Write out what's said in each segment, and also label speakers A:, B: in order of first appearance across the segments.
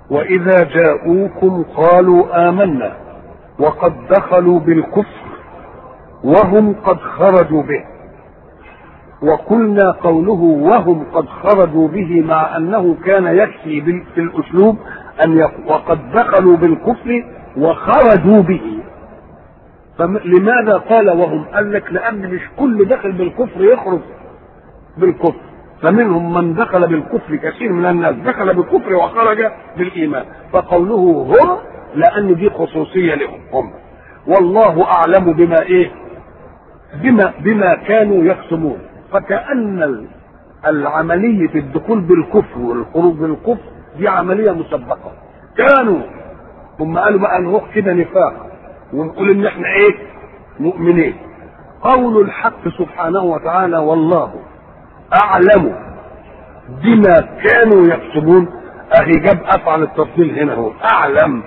A: واذا جاءوكم قالوا امنا وقد دخلوا بالكفر وهم قد خرجوا به وقلنا قوله وهم قد خرجوا به مع انه كان يكفي في الاسلوب ان يق... وقد دخلوا بالكفر وخرجوا به فلماذا قال وهم قال لك لان مش كل دخل بالكفر يخرج بالكفر فمنهم من دخل بالكفر كثير من الناس دخل بالكفر وخرج بالايمان فقوله هم لان دي خصوصيه لهم هم والله اعلم بما ايه بما بما كانوا يكتمون فكأن العملية الدخول بالكفر والخروج بالكفر دي عملية مسبقة كانوا هم قالوا بقى نروح كده نفاق ونقول ان احنا ايه مؤمنين قول الحق سبحانه وتعالى والله اعلم بما كانوا يكتبون اهي جاب افعل التفضيل هنا هو اعلم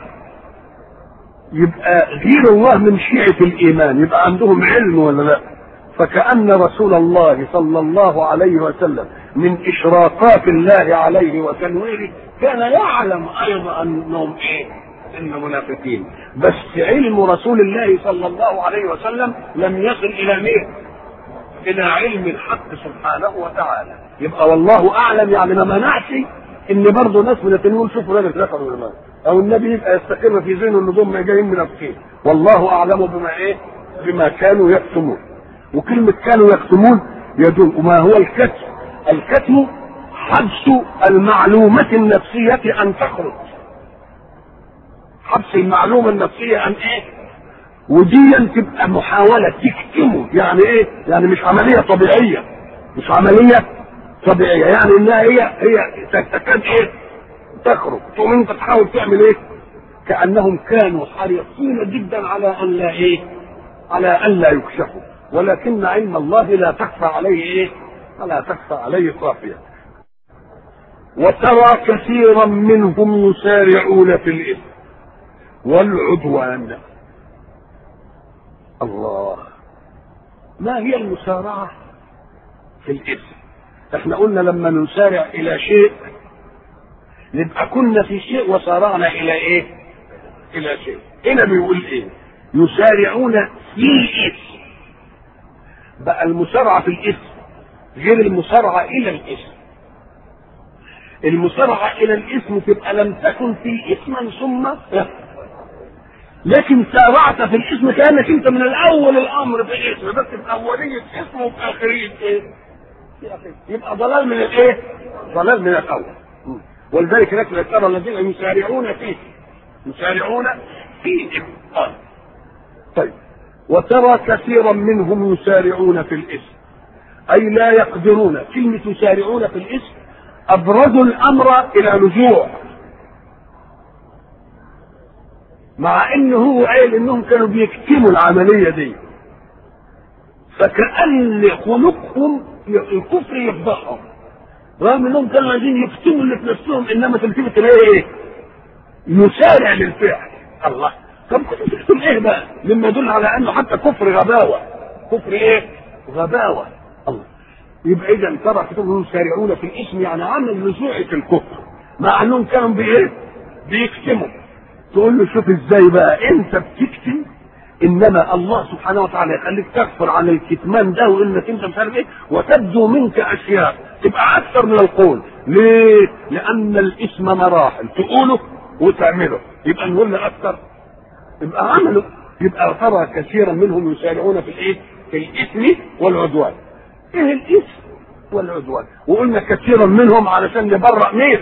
A: يبقى غير الله من شيعة الايمان يبقى عندهم علم ولا لا فكأن رسول الله صلى الله عليه وسلم من إشراقات الله عليه وتنويره كان يعلم أيضا أنهم إيه؟ إن منافقين بس علم رسول الله صلى الله عليه وسلم لم يصل إلى مين؟ إلى علم الحق سبحانه وتعالى يبقى والله أعلم يعني ما منعش إن برضه ناس من التنوير شوفوا راجل دخلوا الإيمان أو النبي يبقى يستقر في ذهنه إن دول جايين منافقين والله أعلم بما إيه؟ بما كانوا يكتمون وكلمة كانوا يكتمون يدل وما هو الكتم الكتم حبس المعلومة النفسية أن تخرج حبس المعلومة النفسية أن إيه ودي تبقى محاولة تكتمه يعني إيه يعني مش عملية طبيعية مش عملية طبيعية يعني إنها هي هي تكاد إيه تخرج تقوم أنت تحاول تعمل إيه كأنهم كانوا حريصين جدا على أن لا إيه على أن لا يكشفوا ولكن علم الله لا تخفى عليه ايه؟ لا تخفى عليه خافية. وترى كثيرا منهم يسارعون في الإثم والعدوان. الله ما هي المسارعة في الإثم؟ احنا قلنا لما نسارع إلى شيء نبقى كنا في شيء وسارعنا إلى إيه؟ إلى شيء. هنا بيقول إيه؟ يسارعون في الإثم بقى المسارعة في الاسم غير المسارعة إلى الاسم المسارعة إلى الاسم تبقى لم تكن في اسما ثم لكن سارعت في الاسم كأنك أنت من الأول الأمر في الاسم بس في أولية اسم وفي آخرية إيه؟ يبقى ضلال من الإيه؟ ضلال من الأول ولذلك لك ترى الذين يسارعون فيه يسارعون فيه قال طيب وترى كثيرا منهم يسارعون في الاسم اي لا يقدرون كلمه يسارعون في الاسم ابرزوا الامر الى رجوع مع انه هو قال انهم كانوا بيكتموا العمليه دي فكأن خلقهم الكفر يفضحهم رغم انهم كانوا عايزين يكتموا اللي في نفسهم انما تلتفت تلاقي ايه؟ يسارع للفعل الله طب كنت تكتم ايه بقى؟ مما يدل على انه حتى كفر غباوه كفر ايه؟ غباوه الله يبقى اذا ترى كتبهم يسارعون في الاسم يعني عمل رجوع في الكفر مع انهم كانوا بايه؟ بيكتموا تقول له شوف ازاي بقى انت بتكتم انما الله سبحانه وتعالى يخليك تكفر عن الكتمان ده وانك انت مش عارف ايه وتبدو منك اشياء تبقى اكثر من القول ليه؟ لان الاسم مراحل تقوله وتعمله يبقى نقول له اكثر يبقى عمله يبقى ترى كثيرا منهم يسارعون في الايه؟ في الاثم والعدوان. ايه الاثم والعدوان؟ وقلنا كثيرا منهم علشان نبرأ مين؟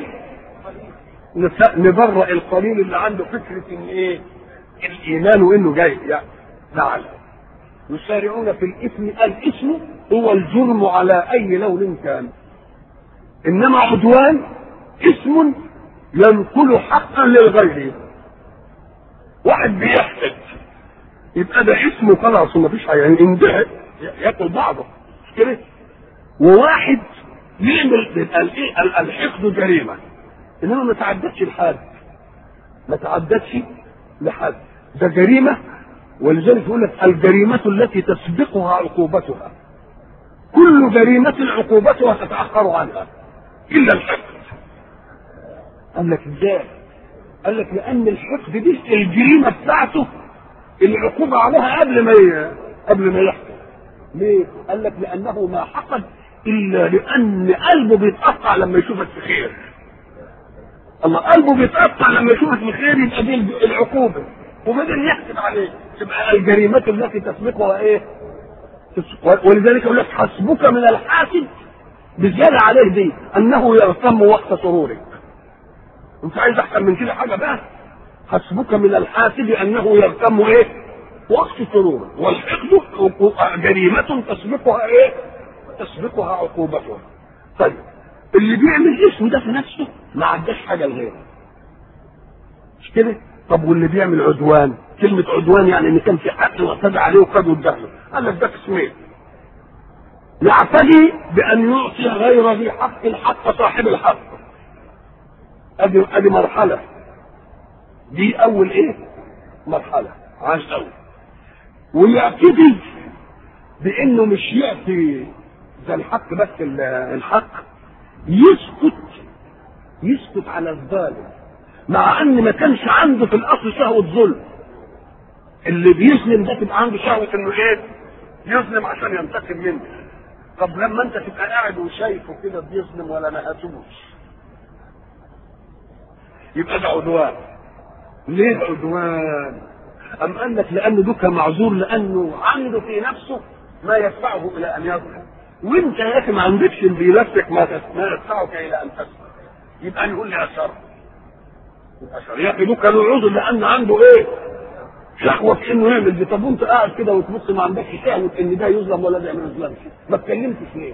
A: نبرأ القليل اللي عنده فكرة ان ايه؟ الايمان وانه جاي يعني نعم يسارعون في الاثم الاثم هو الجرم على اي لون كان انما عدوان اسم ينقل حقا للغير واحد بيحسد يبقى ده اسمه خلاص وما فيش حاجه يعني يندهق ياكل بعضه مش كده وواحد يعمل الحقد جريمه انما ما تعدتش لحد ما تعدتش لحد ده جريمه ولذلك يقول لك الجريمه التي تسبقها عقوبتها كل جريمه عقوبتها تتاخر عنها الا الحقد قال لك ازاي قال لك لان الحقد دي الجريمه بتاعته العقوبه عليها قبل ما ي... قبل ما يحصل ليه؟ قال لك لانه ما حقد الا لان قلبه بيتقطع لما يشوفك في خير الله قلبه بيتقطع لما يشوفك في خير يبقى دي العقوبه وبدل يحسب عليه تبقى الجريمات التي تسبقها ايه؟ ولذلك يقول لك حسبك من الحاسد بزياده عليه دي انه يغتم وقت سرورك انت عايز احسن من كده حاجه بقى حسبك من الحاسد انه يغتم ايه وقت سرورك والحقد جريمه تسبقها ايه تسبقها عقوبتها طيب اللي بيعمل اسم ده في نفسه ما عداش حاجه لغيره مش كده طب واللي بيعمل عدوان كلمة عدوان يعني ان كان في حق واعتدى عليه وخده الدهله قال لك ده اسمين يعتدي بان يعطي غير ذي حق الحق صاحب الحق ادي ادي مرحلة دي اول ايه مرحلة عاش اول ويعتدي بانه مش يعطي ذا الحق بس الحق يسكت يسكت على الظالم مع ان ما كانش عنده في الاصل شهوه ظلم اللي بيظلم ده تبقى عنده شهوه انه ايه يظلم عشان ينتقم منه طب لما انت تبقى قاعد وشايفه كده بيظلم ولا نهتوش يبقى ده عدوان ليه عدوان ام قال لك لانه دوك معذور لانه عنده في نفسه ما يدفعه الى ان يظلم وانت يا اخي ما عندكش اللي بنفسك ما يدفعك الى ان تسلم يبقى نقول لي اشر اشر يا اخي دوك له عذر لان عنده ايه شهوة في انه يعمل دي طب وانت قاعد كده وتبص ما عندكش شهوة ان ده يظلم ولا ده ما يظلمش ما اتكلمتش ليه؟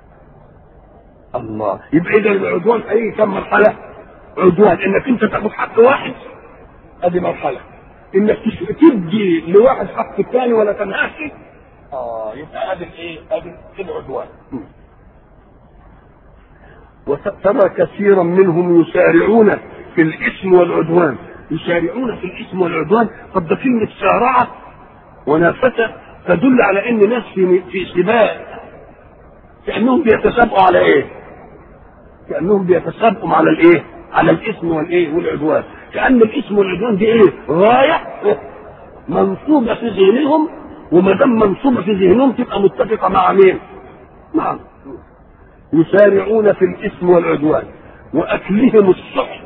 A: الله يبقى اذا العدوان اي كم مرحلة؟ عدوان انك انت تاخد حق واحد ادي مرحلة انك تدي لواحد حق الثاني ولا تنهاش اه يبقى ادي الايه؟ ادي العدوان وترى كثيرا منهم يسارعون في الاثم والعدوان يسارعون في الاثم والعدوان قد ده كلمه سارعه ونافسه تدل على ان ناس في في سباق كانهم بيتسابقوا على ايه؟ كانهم بيتسابقوا على الايه؟ على الاثم والايه؟ والعدوان كان الاثم والعدوان دي ايه؟ غايه منصوبه في ذهنهم وما دام منصوبه في ذهنهم تبقى متفقه مع مين؟ مع يسارعون في الاثم والعدوان واكلهم السحت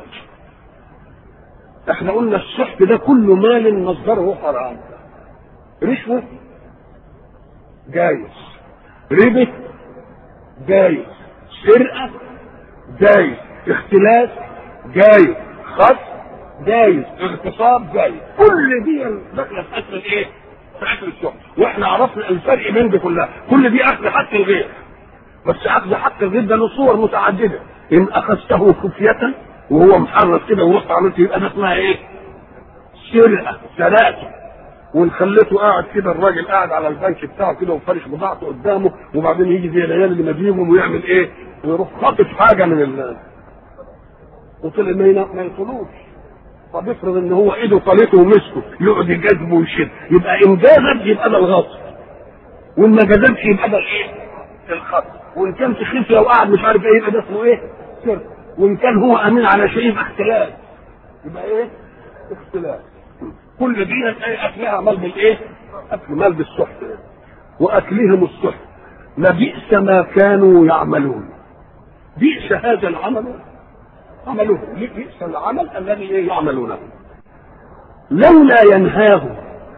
A: احنا قلنا السحت ده كل مال مصدره حرام رشوة جايز ربا جايز سرقة جايز اختلاس جايز خط جايز اغتصاب جايز كل دي داخله في اكل الايه؟ في اكل السحت واحنا عرفنا الفرق بين دي كلها كل دي اكل حق الغير بس اخذ حق الغير ده له صور متعدده ان اخذته خفيه وهو محرص كده ورحت عملت يبقى ده اسمها ايه؟ سرقه سرقته وان خليته قاعد كده الراجل قاعد على البنك بتاعه كده وفارش بضاعته قدامه وبعدين يجي زي العيال اللي مديهم ويعمل ايه؟ ويروح خاطف حاجه من ال وطلع ما ينقلوش طب افرض ان هو ايده طليته ومسكه يقعد يجذبه ويشد يبقى ان جذب يبقى ده الغصب وان ما جذبش يبقى ده الايه؟ الخطف وان كان في خفيه وقعد مش عارف ايه يبقى ده اسمه ايه؟ سرقه وان كان هو امين على شيء يبقى اختلاف يبقى ايه اختلاف كل دي هتلاقي اكلها مال بالايه اكل مال بالسحت واكلهم السحت لبئس ما كانوا يعملون بئس هذا العمل عملوه بئس العمل الذي يعملونه لولا ينهاهم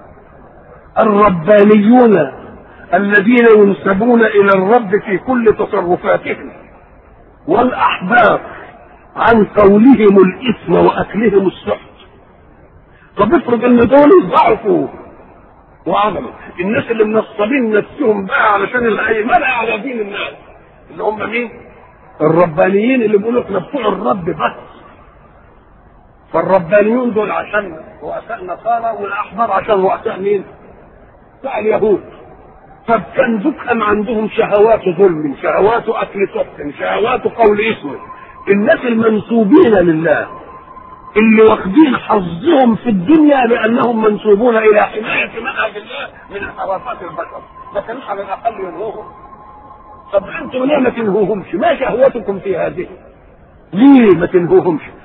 A: الربانيون الذين ينسبون الى الرب في كل تصرفاتهم والاحبار عن قولهم الاثم واكلهم السحت طب افرض ان دول ضعفوا وعملوا الناس اللي منصبين نفسهم بقى علشان الهيمنه على دين الناس اللي هم مين؟ الربانيين اللي بيقولوا احنا بتوع الرب بس فالربانيون دول عشان رؤساء نصارى والاحبار عشان رؤساء مين؟ بتاع اليهود طب كان دكهم عندهم شهوات ظلم شهوات اكل سحت شهوات قول اسم الناس المنسوبين لله اللي واخدين حظهم في الدنيا لانهم منسوبون الى حمايه منهج الله من انحرافات البشر ما كانوش على الاقل ينهوهم طب انتم ليه ما تنهوهمش؟ ما شهوتكم في هذه؟ ليه ما تنهوهمش؟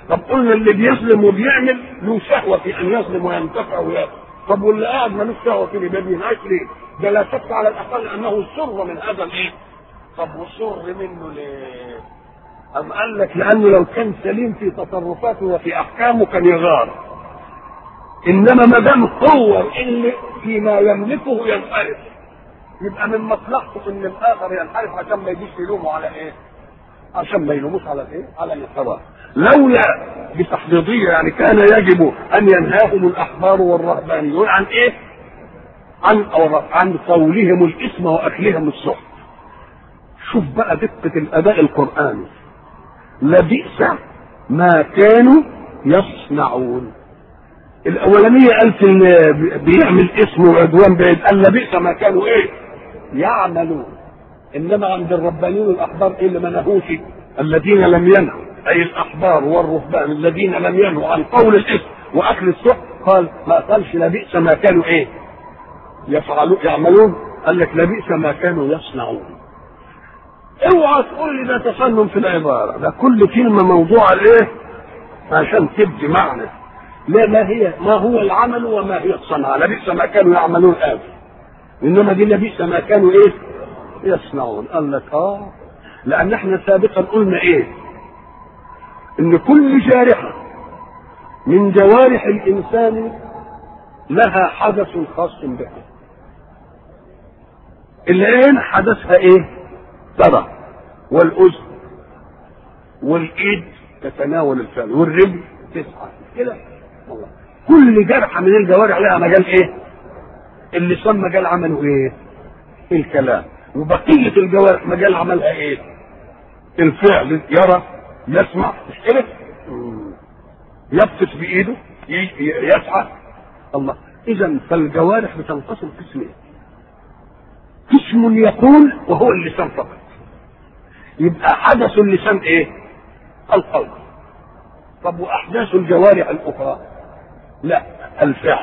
A: طب قلنا اللي بيظلم وبيعمل له شهوه في ان يظلم وينتفع ويأكل طب واللي قاعد ملوش شهوه في ما بينعاش ليه؟ ده لا شك على الاقل انه سر من هذا الايه؟ طب وسر منه ليه؟ أم قال لك لأنه لو كان سليم في تصرفاته وفي أحكامه كان يغار إنما ما دام هو اللي فيما يملكه ينحرف يبقى من مصلحته إن الآخر ينحرف عشان ما يجيش يلومه على إيه؟ عشان ما يلوموش على إيه؟ على الحرام لولا بتحضيضية يعني كان يجب أن ينهاهم الأحبار والرهبانيون عن إيه؟ عن عن قولهم الإثم وأكلهم السحت شوف بقى دقة الأداء القرآني لبئس ما كانوا يصنعون الاولانيه قالت ان بيعمل اسم وعدوان بعيد قال لبئس ما كانوا ايه يعملون انما عند الربانيين الاحبار ايه اللي ما نهوش الذين لم ينهوا اي الاحبار والرهبان الذين لم ينهوا عن قول الاسم واكل السحت قال ما قالش لبئس ما كانوا ايه يفعلون يعملون قال لك لبئس ما كانوا يصنعون اوعى تقول لي ده تصنم في العباره ده كل كلمه موضوعه لايه عشان تدي معنى لا ما هي ما هو العمل وما هي الصنعه لبئس ما كانوا يعملون آب انما دي لبئس ما كانوا ايه يصنعون قال لك اه لان احنا سابقا قلنا ايه ان كل جارحه من جوارح الانسان لها حدث خاص بها العين حدثها ايه ترى والاذن والايد تتناول الفعل والرجل تسعى كده والله كل جرحه من الجوارح لها مجال ايه اللسان مجال عمله ايه الكلام وبقيه الجوارح مجال عملها ايه الفعل يرى يسمع مش كده يبطش بايده يسعى الله اذا فالجوارح بتنقسم قسمين قسم يقول وهو اللسان فقط يبقى حدث اللسان ايه القول طب واحداث الجوارح الاخرى لا الفعل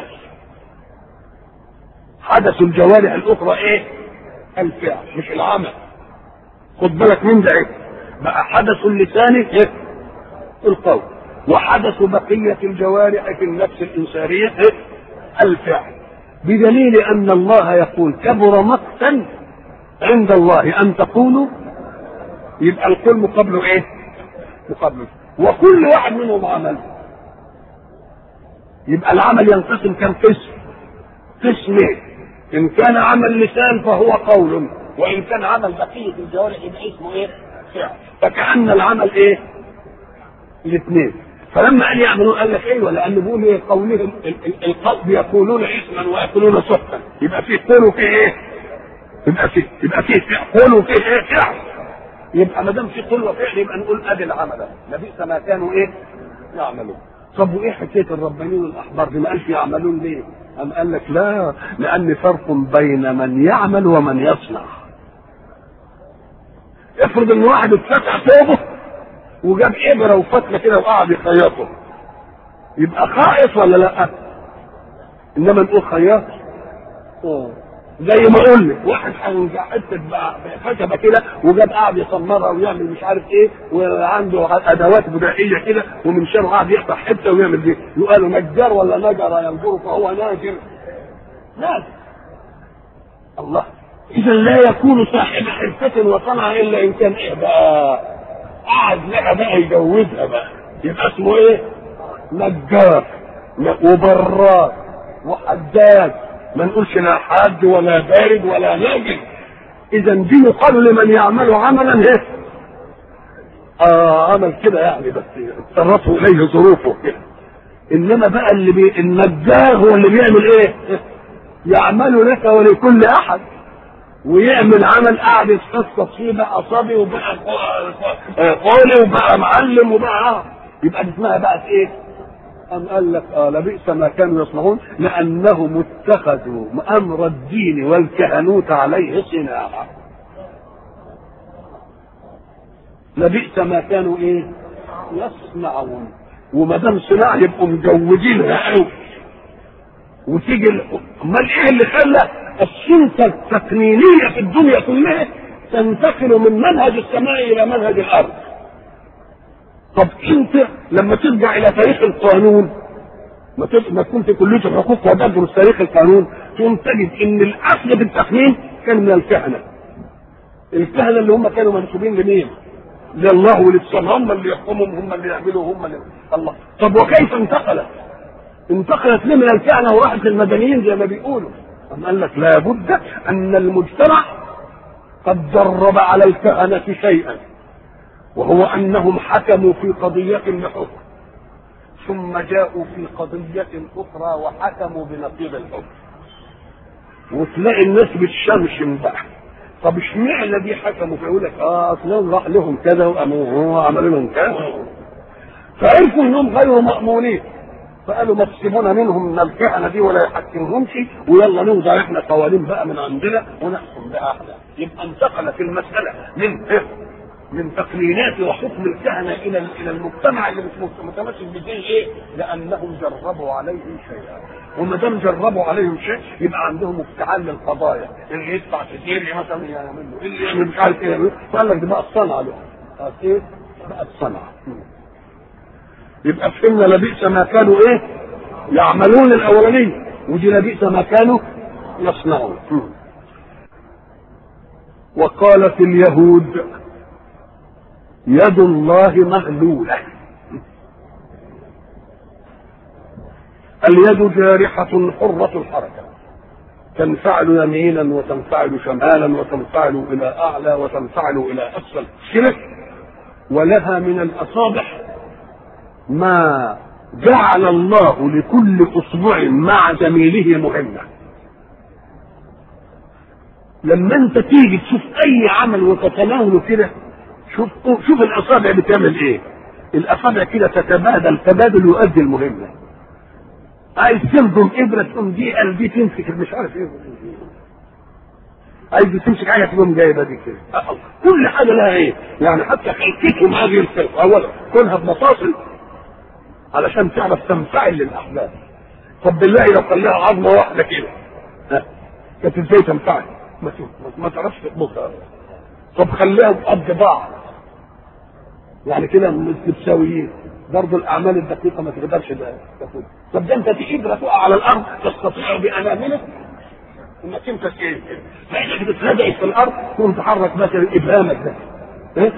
A: حدث الجوارح الاخرى ايه الفعل مش العمل خد بالك من ده ايه بقى حدث اللسان ايه القول وحدث بقية الجوارح في النفس الإنسانية إيه؟ الفعل بدليل أن الله يقول كبر مقتا عند الله أن تقولوا يبقى القول مقابله إيه؟ مقابله وكل واحد منهم عمل يبقى العمل ينقسم كم قسم؟ قسمين إن كان عمل لسان فهو قول وإن كان عمل بقية الجوارح يبقى اسمه إيه؟ فعل فكأن العمل إيه؟ الاثنين فلما قال يعملون قال لك ايوه لان بيقول ايه قولهم القلب يقولون اسما وياكلون سحتا يبقى فيه قول وفيه ايه؟ يبقى فيه يبقى فيه قول وفيه ايه؟ فعل يبقى ما دام في قول وفعل يبقى نقول ادي العمل لبئس ما كانوا ايه؟ يعملون طب وايه حكايه الربانيين والاحبار دي ما قالش يعملون ليه؟ أم قال لك لا لأن فرق بين من يعمل ومن يصنع افرض ان واحد اتفتح ثوبه وجاب ابره وفتله كده وقعد يخيطه يبقى خائف ولا لا؟ انما نقول خياط زي ما قلنا واحد هينزع حته خشبه كده وجاب قاعد يسمرها ويعمل مش عارف ايه وعنده ادوات بدائيه كده ومن شانه قاعد يقطع حته ويعمل دي يقال نجار ولا نجر ينظر فهو ناجر ناجر الله اذا لا يكون صاحب حرفه وصنعه الا ان كان ايه بقى قعد لها بقى يجوزها بقى يبقى اسمه ايه؟ نجار وبراد وحداد ما نقولش لا حاد ولا بارد ولا ناجل اذا دي يقال لمن يعمل عملا ايه؟ اه عمل كده يعني بس اضطرته اليه ظروفه كده انما بقى اللي بي... النجار هو اللي بيعمل ايه؟ يعمل لك ولكل احد ويعمل عمل قاعد يتخصص فيه بقى صبي وبقى قولي وبقى معلم وبقى يبقى دي اسمها بقى ايه؟ أم قال لك آه لبئس ما كانوا يصنعون لأنهم اتخذوا أمر الدين والكهنوت عليه صناعة. لبئس ما كانوا إيه؟ يصنعون وما دام صناعة يبقوا مجودينها قوي. وتيجي امال ايه اللي خلى السلطه التقنينيه في الدنيا كلها تنتقل من منهج السماء الى منهج الارض طب انت لما ترجع الى تاريخ القانون ما تب- ما تكون في كليه الحقوق وتدرس تاريخ القانون تقوم تجد ان الاصل في التقنين كان من الكهنه الكهنه اللي هم كانوا منسوبين لمين؟ لله وللصنم هم اللي يحكمهم هم اللي يعملوا هم اللي الله طب وكيف انتقلت؟ انتقلت ليه من الكهنه وراحت للمدنيين زي ما بيقولوا؟ أم قال لك لابد ان المجتمع قد درب على الكهنه شيئا وهو انهم حكموا في قضيه لحكم ثم جاءوا في قضيه اخرى وحكموا بنقيض الحكم وتلاقي الناس بتشمشم بقى طب اشمعنى دي حكموا فيقول لك اه اصلهم راح لهم كذا وقاموا عملوا لهم كذا فعرفوا انهم غير مامونين فقالوا ما تسيبونا منهم من الكهنه دي ولا يحكمهمش ويلا نوضع احنا قوانين بقى من عندنا ونحكم بها احنا يبقى انتقلت المساله من من تقنينات وحكم الكهنه الى الى المجتمع اللي مش متمسك بدين ايه؟ لانهم جربوا عليه شيئا وما دام جربوا عليهم شيء يبقى عندهم افتعال للقضايا اللي يدفع كتير مثلا يعمل له اللي يعمل مش عارف ايه يعمل فقال لك دي بقى الصنعه له بقت ايه؟ بقت صنعه يبقى فهمنا لبئس ما كانوا ايه؟ يعملون الاولانيه ودي لبئس ما كانوا يصنعون وقالت اليهود يد الله مغلوله اليد جارحة حرة الحركة تنفعل يمينا وتنفعل شمالا وتنفعل إلى أعلى وتنفعل إلى أسفل سلك ولها من الأصابع ما جعل الله لكل أصبع مع زميله مهمة لما انت تيجي تشوف اي عمل وتتناوله كده شوف شوف الاصابع بتعمل ايه الاصابع كده تتبادل تبادل يؤدي المهمه عايز تلضم ابره تقوم دي قال دي تمسك مش عارف ايه عايز تمسك حاجه تقوم جايبه دي كده كل حاجه لها ايه يعني حتى خلقتهم هذه الخلقه اولا كونها بمفاصل علشان تعرف تنفعل للاحداث طب بالله لو خليها عظمه واحده كده ها كانت ازاي تنفعل ما ما تعرفش تطبخها طب خليها بقد بعض يعني كده متساويين برضه الاعمال الدقيقه ما تقدرش تاخد طب ده انت تجيب تقع على الارض تستطيع باناملك انك انت ايه فانك تتلدعي في الارض تقوم تحرك مثلا ابهامك ده إيه؟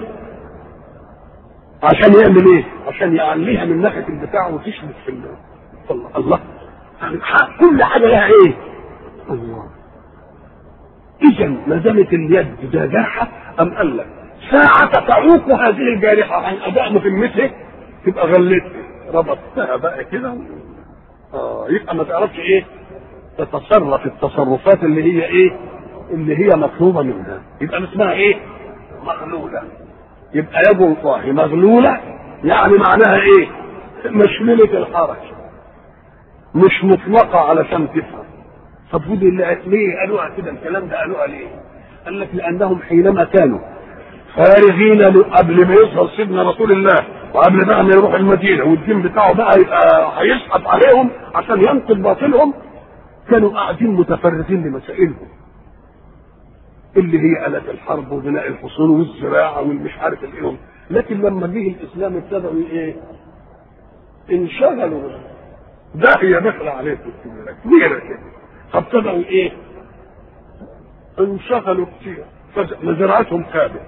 A: عشان يعمل ايه؟ عشان يعليها من ناحيه الدفاع وتشبك في الله الله كل حاجه لها ايه؟ الله اذا ما دامت اليد جارحه ام قال لك ساعة تعوق هذه الجارحة عن أداء مهمته تبقى غلتها ربطتها بقى كده اه يبقى ما تعرفش ايه تتصرف التصرفات اللي هي ايه اللي هي مطلوبة منها يبقى اسمها ايه مغلولة يبقى يد الله مغلولة يعني معناها ايه مشمولة الحركة مش مطلقة علشان تفهم طب ودي اللي ليه قالوها كده الكلام ده قالوها ليه؟ قال لك لانهم حينما كانوا فارغين قبل ما يظهر سيدنا رسول الله وقبل بقى ما يروح المدينه والدين بتاعه بقى يبقى هيسحب عليهم عشان ينقذ باطلهم كانوا قاعدين متفرغين لمسائلهم اللي هي آلات الحرب وبناء الحصون والزراعة والمش عارف الايه لكن لما جه الإسلام ابتدأوا إيه؟ انشغلوا ده هي داخلة عليكم كبيرة كده فابتدأوا إيه؟ انشغلوا كتير فزراعتهم خابت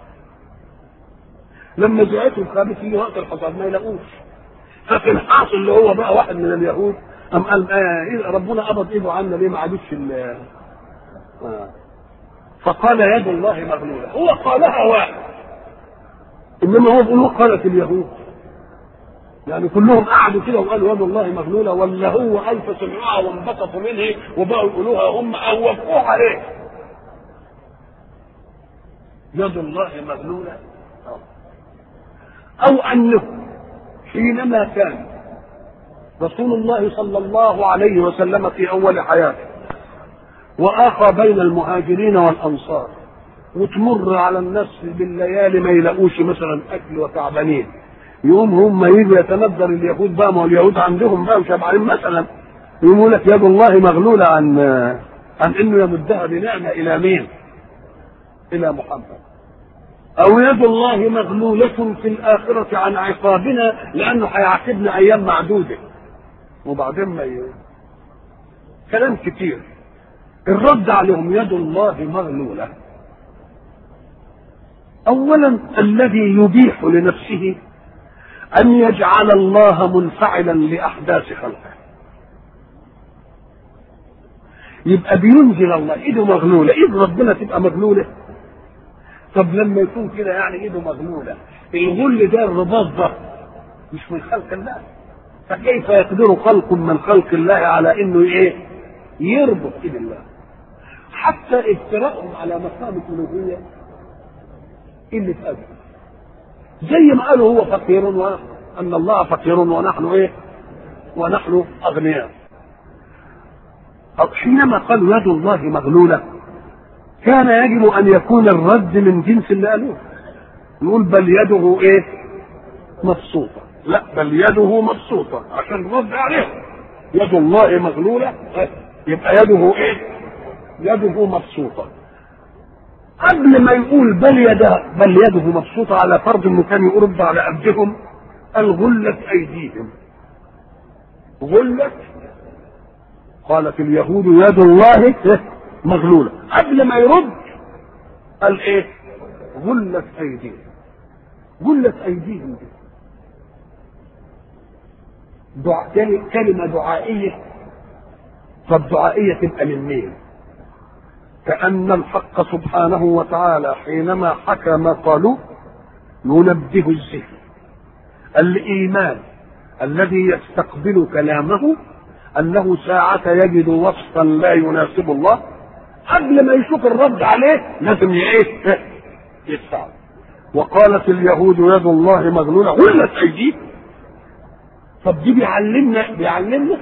A: لما زراعتهم خابت في وقت الحصاد ما يلاقوش ففي الحاصل اللي هو بقى واحد من اليهود أم قال آه إيه ربنا قبض إيده عنا ليه ما عادتش آه. فقال يد الله مغلولة هو قالها واحد إنما هو بيقول قالت اليهود يعني كلهم قعدوا كده وقالوا يد الله مغلولة ولا هو ألف سمعوها وانبسطوا منه وبقوا يقولوها هم أو وافقوه عليه يد الله مغلولة أو أنه حينما كان رسول الله صلى الله عليه وسلم في أول حياته وآخى بين المهاجرين والأنصار وتمر على الناس بالليالي ما يلاقوش مثلا أكل وتعبانين يوم هم يجوا يتندر اليهود بقى ما هو اليهود عندهم بقى شبعانين مثلا يقولوا لك يد الله مغلولة عن عن انه يمدها بنعمة الى مين؟ الى محمد او يد الله مغلولة في الاخرة عن عقابنا لانه هيعاقبنا ايام معدودة وبعدين ما ي... كلام كتير الرد عليهم يد الله مغلولة اولا الذي يبيح لنفسه ان يجعل الله منفعلا لاحداث خلقه يبقى بينزل الله ايده مغلوله ايد ربنا تبقى مغلوله طب لما يكون كده يعني ايده مغلوله الغل ده الرباط ده مش من خلق الله فكيف يقدر خلق من خلق الله على انه ايه يربط ايد الله حتى افتراءهم على مقام الالوهيه قله ادب زي ما قالوا هو فقير وان الله فقير ونحن ايه ونحن اغنياء حينما قالوا يد الله مغلوله كان يجب ان يكون الرد من جنس اللي قالوه نقول بل يده ايه مبسوطه لا بل يده مبسوطه عشان نرد عليه يد الله مغلوله يبقى يده ايه يده مبسوطه قبل ما يقول بل يده بل يده مبسوطه على فرض انه كان يرد على ابدهم قال غلت ايديهم غلت قالت اليهود يد الله مغلولة قبل ما يرد قال ايه غلت ايديهم غلت ايديهم دي دع... كلمة دعائية فالدعائية تبقى من مين كأن الحق سبحانه وتعالى حينما حكم قالوا ينبه الذهن الإيمان الذي يستقبل كلامه انه ساعة يجد وصفا لا يناسب الله قبل ما يشوف الرد عليه لازم ايه يدفع وقالت اليهود يد الله مغلولة غلت ايديه طب دي بيعلمنا بيعلمنا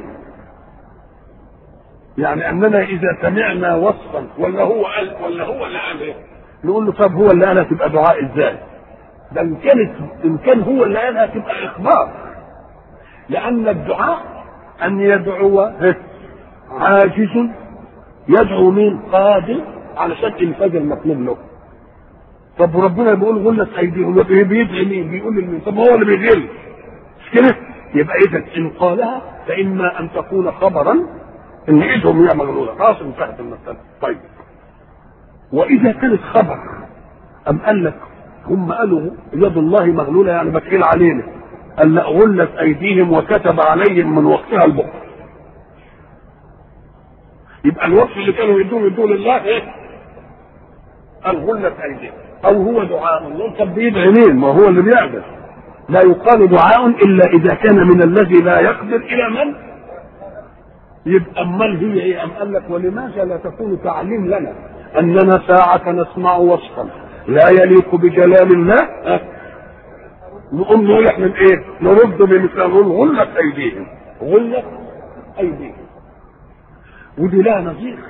A: يعني اننا اذا سمعنا وصفا ولا هو قال ولا هو اللي قال ايه نقول له طب هو اللي قالها تبقى دعاء ازاي ده ان كانت ان كان هو اللي قالها تبقى اخبار لان الدعاء أن يدعو عاجز يدعو مين قادر علشان إنفاذ المطلوب له طب وربنا بيقول غلت أيديهم بيدعي مين؟ بيقول لمين؟ طب هو اللي بيغل مش كده؟ يبقى إذا إن قالها فإما أن تكون خبرا إن إيدهم هي مغلولة خلاص انتهت المسألة طيب وإذا كانت خبر أم قال لك هم قالوا يد الله مغلولة يعني بتقيل علينا قال لا غلت ايديهم وكتب عليهم من وقتها البخل يبقى الوقت اللي كانوا يدوه يدوه لله ايه؟ قال غلت ايديهم او هو دعاء الله طب بيدعي مين؟ ما هو اللي بيعبد لا يقال دعاء الا اذا كان من الذي لا يقدر الى من؟ يبقى امال هي ايه؟ ام قال لك ولماذا لا تكون تعليم لنا اننا ساعة نسمع وصفا لا يليق بجلال الله أه؟ نقوم نقول احنا ايه؟ نرد بمثل نقول غلت ايديهم غلت ايديهم ودي لها نظير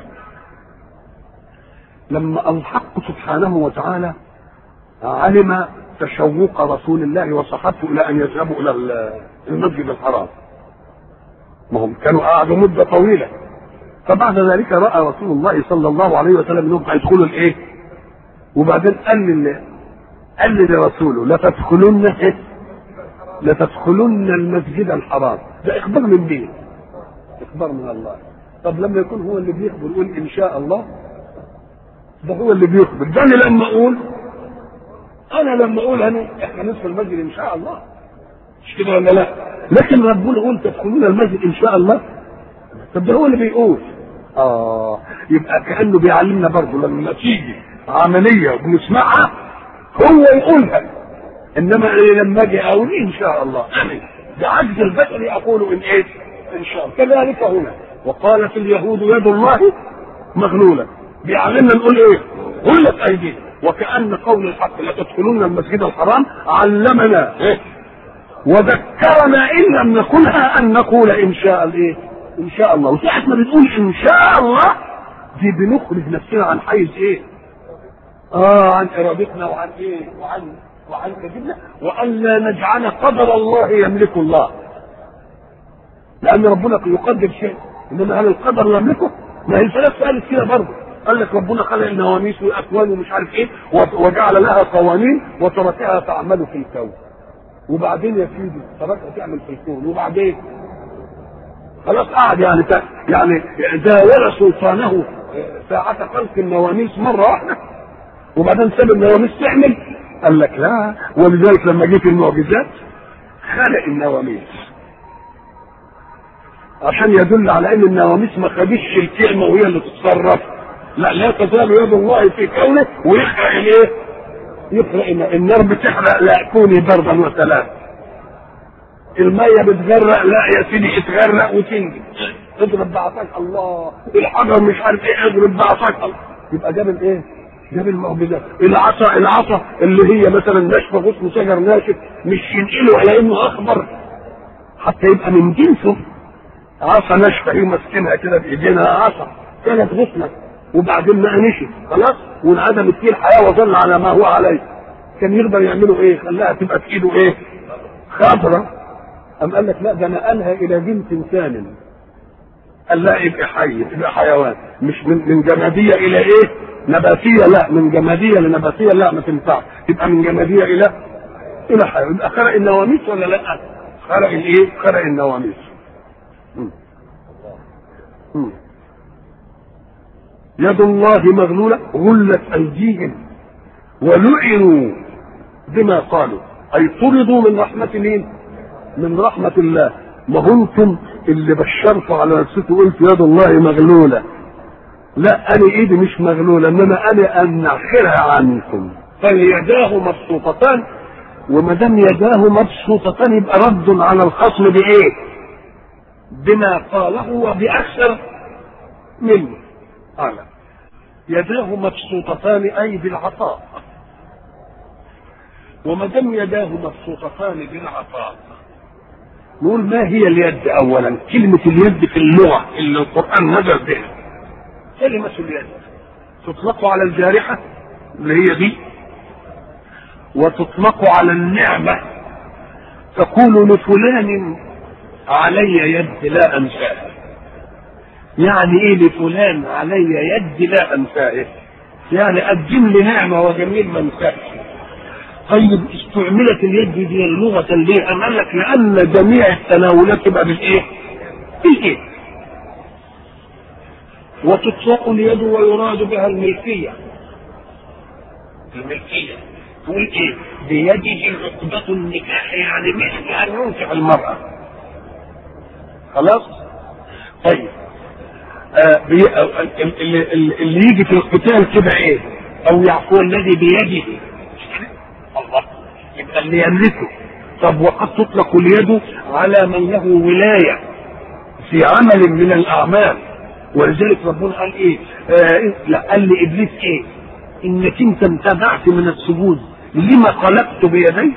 A: لما الحق سبحانه وتعالى علم تشوق رسول الله وصحابته الى ان يذهبوا الى المسجد الحرام ما هم كانوا قعدوا مده طويله فبعد ذلك راى رسول الله صلى الله عليه وسلم انهم هيدخلوا الايه وبعدين قال قال لرسوله لتدخلن إيه؟ لتدخلن المسجد الحرام ده اخبار من مين؟ اخبار من الله طب لما يكون هو اللي بيخبر يقول ان شاء الله ده هو اللي بيخبر ده انا لما اقول انا لما اقول انا احنا ندخل المسجد ان شاء الله مش كده ولا لا لكن ربنا يقول تدخلون المسجد ان شاء الله طب ده هو اللي بيقول اه يبقى كانه بيعلمنا برضه لما تيجي عمليه وبنسمعها هو يقولها انما لما اجي اقول ان شاء الله انا بعجز البشر اقول ان ايه ان شاء الله كذلك هنا وقالت اليهود يد الله مغلوله بيعلمنا نقول ايه غلت ايديهم وكان قول الحق لتدخلون المسجد الحرام علمنا إيه؟ وذكرنا ان لم نقولها ان نقول ان شاء الايه ان شاء الله وساعه ما بنقول ان شاء الله دي بنخرج نفسنا عن حيز ايه اه عن ارادتنا وعن ايه وعن وعن كذبنا وان لا نجعل قدر الله يملك الله لان ربنا يقدر شيء انما هل القدر يملكه ما هي الفلاسفه قالت كده برضه قال لك ربنا خلق النواميس والاكوان ومش عارف ايه وجعل لها قوانين وتركها تعمل في الكون وبعدين يا سيدي تركها تعمل في الكون وبعدين خلاص قعد يعني تا يعني زاول سلطانه ساعة خلق النواميس مرة واحدة وبعدين ساب النواميس تعمل قال لك لا ولذلك لما جه في المعجزات خلق النواميس عشان يدل على ان النواميس ما خدتش الكلمه وهي اللي تتصرف لا لا تزال يد الله في كونه ويخرق الايه؟ يخرق النار بتحرق لا كوني بردا وسلام المية بتغرق لا يا سيدي اتغرق وتنجي اضرب بعصاك الله الحجر مش عارف ايه اضرب بعصاك الله يبقى جاب الايه؟ جاب المعجزات العصا العصا اللي هي مثلا ناشفه غصن شجر ناشف مش ينقله على انه اخضر حتى يبقى من جنسه عصا ناشفه هي ماسكينها كده بايدينا عصا كانت غصنه وبعدين ما نشف خلاص وانعدمت فيه الحياه وظل على ما هو عليه كان يقدر يعملوا ايه؟ خلاها تبقى في ايده ايه؟ خضره أم قال لك لا ده نقلها إلى جنس ثان قال لا يبقى حي يبقى حيوان مش من, من جمادية إلى إيه؟ نباتية لا من جمادية لنباتية لا ما تنفعش يبقى من جمادية إلى إلى حيوان يبقى خلق النواميس ولا لا؟ خلق الإيه؟ خلق النواميس م. م. يد الله مغلولة غلت أيديهم ولعنوا بما قالوا أي طردوا من رحمة مين؟ من رحمة الله ما هو انتم اللي بشرتوا على نفسكم قلت يد الله مغلولة لا انا ايدي مش مغلولة انما انا انخرها عنكم فاليداه مبسوطتان وما دام يداه مبسوطتان يبقى رد على الخصم بايه؟ بما قاله وباكثر منه قال يداه مبسوطتان اي بالعطاء وما دام يداه مبسوطتان بالعطاء نقول ما هي اليد اولا كلمة اليد في اللغة اللي القرآن نزل بها كلمة اليد تطلق على الجارحة اللي هي دي وتطلق على النعمة تقول لفلان علي يد لا انساها يعني ايه لفلان علي يد لا انساه يعني قدم لي نعمة وجميل ما انساش طيب استعملت اليد دي لغة ليه؟ أم قال لك لأن جميع التناولات تبقى بالإيه؟ بالإيه؟ وتطلق اليد ويراد بها الملكية. الملكية تقول إيه؟ بيده عقدة النكاح يعني مثل أن ينكح المرأة. خلاص؟ طيب آه بي... اللي, اللي يجي في القتال كده ايه؟ او يعفو الذي بيده الله يبقى اللي يملكه طب وقد تطلق اليد على من له ولايه في عمل من الاعمال ولذلك ربنا قال ايه؟ آه لا قال لابليس ايه؟ انك انت امتنعت من السجود لما خلقت بيدي؟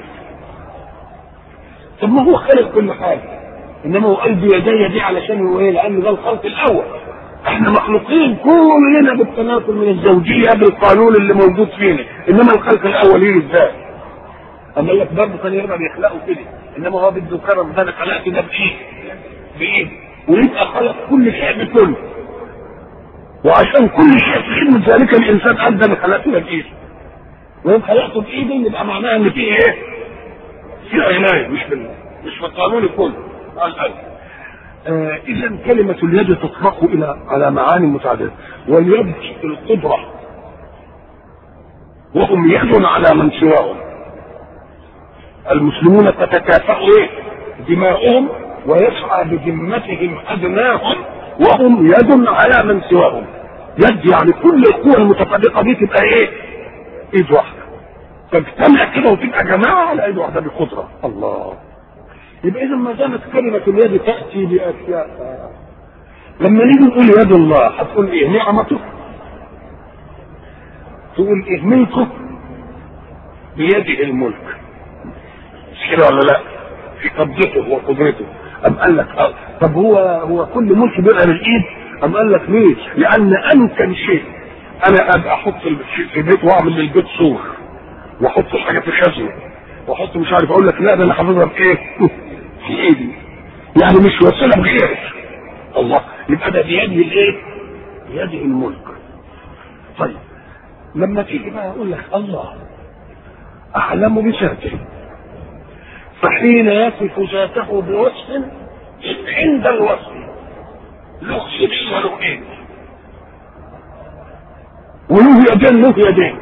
A: طب ما هو خلق كل حاجه انما هو قال بيدي دي علشان هو ايه؟ لان ده الخلق الاول احنا مخلوقين كلنا بالتناسل من الزوجيه بالقانون اللي موجود فينا انما الخلق الاول يجي ازاي؟ اما لك برضه كان يقدر يخلقه كده انما هو بده كرم ده انا خلقت ده بايه؟ بايه؟ ويبقى خلق كل شيء بكل وعشان كل شيء في خدمه ذلك الانسان ادى انا خلقته ده بايده وان خلقته بايده يبقى معناها ان فيه ايه؟ في عنايه مش في مش في القانون كله قال قال آه اذا كلمه اليد تطلق الى على معاني متعدده واليد القدره وهم يد على من سواهم المسلمون تتكافأ ايه دماؤهم ويسعى بذمتهم ادناهم وهم يد على من سواهم يد يعني كل القوى المتفرقه دي تبقى ايه ايد واحده تجتمع كده وتبقى جماعه على ايد واحده بقدره الله يبقى اذا ما دامت كلمه اليد تاتي باشياء لما نيجي نقول يد الله هتقول ايه نعمته تقول ايه ملكه بيده الملك مش كده ولا لا في قبضته وقدرته أم قال لك أه. طب هو هو كل ملك بيبقى بالايد أم قال لك ليه؟ لأن أمكن شيء أنا أبقى أحط في البيت وأعمل للبيت سور وأحط حاجة في خزنة وأحط مش عارف أقول لك لا ده أنا حافظها بإيه؟ في إيدي يعني مش وسيلة بغيرك الله يبقى ده بيده الإيه؟ بيده الملك طيب لما تيجي بقى يقول لك الله اعلم بذاته فحين يصف ذاته بوصف عند الوصف له يدين وله ايد وله يدين له يدين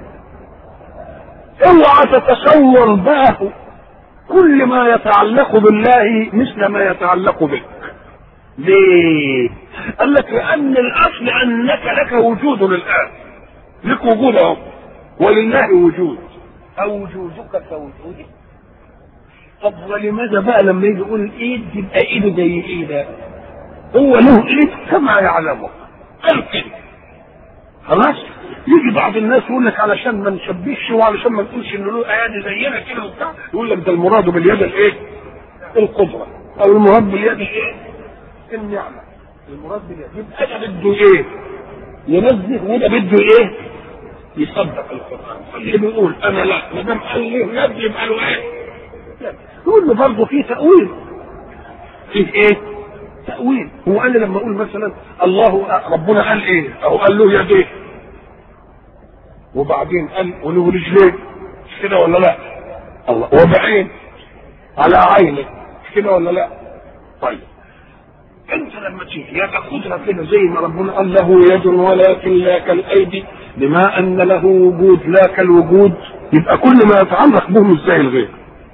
A: اوعى تتصور بقى كل ما يتعلق بالله مثل ما يتعلق بك ليه قال لك لان الاصل انك لك وجود الان لك وجود اهو ولله وجود او وجودك كوجوده طب ولماذا بقى لما يجي يقول الايد يبقى ايده زي ايده هو له ايد كما يعلمه قال كده خلاص يجي بعض الناس يقول لك علشان ما نشبهش وعلشان ما نقولش انه له ايادي زينا كده وبتاع يقول لك ده المراد باليد الايه؟ القدره او المراد باليد الايه؟ النعمه المراد باليد يبقى ده بده ايه؟ ينزه وده بده ايه؟ يصدق القران اللي بيقول انا لا ما دام قال له يد يبقى له ايه؟ يقول له برضه في تاويل فيه ايه؟ تاويل هو انا لما اقول مثلا الله ربنا قال ايه؟ او قال له يديه وبعدين قال وله رجلين مش كده ولا لا؟ الله وبعين على عينه مش كده ولا لا؟ طيب انت لما تيجي يا تاخدها كده زي ما ربنا قال له يد ولكن لا كالايدي بما ان له وجود لا كالوجود يبقى كل ما يتعلق به مش زي الغير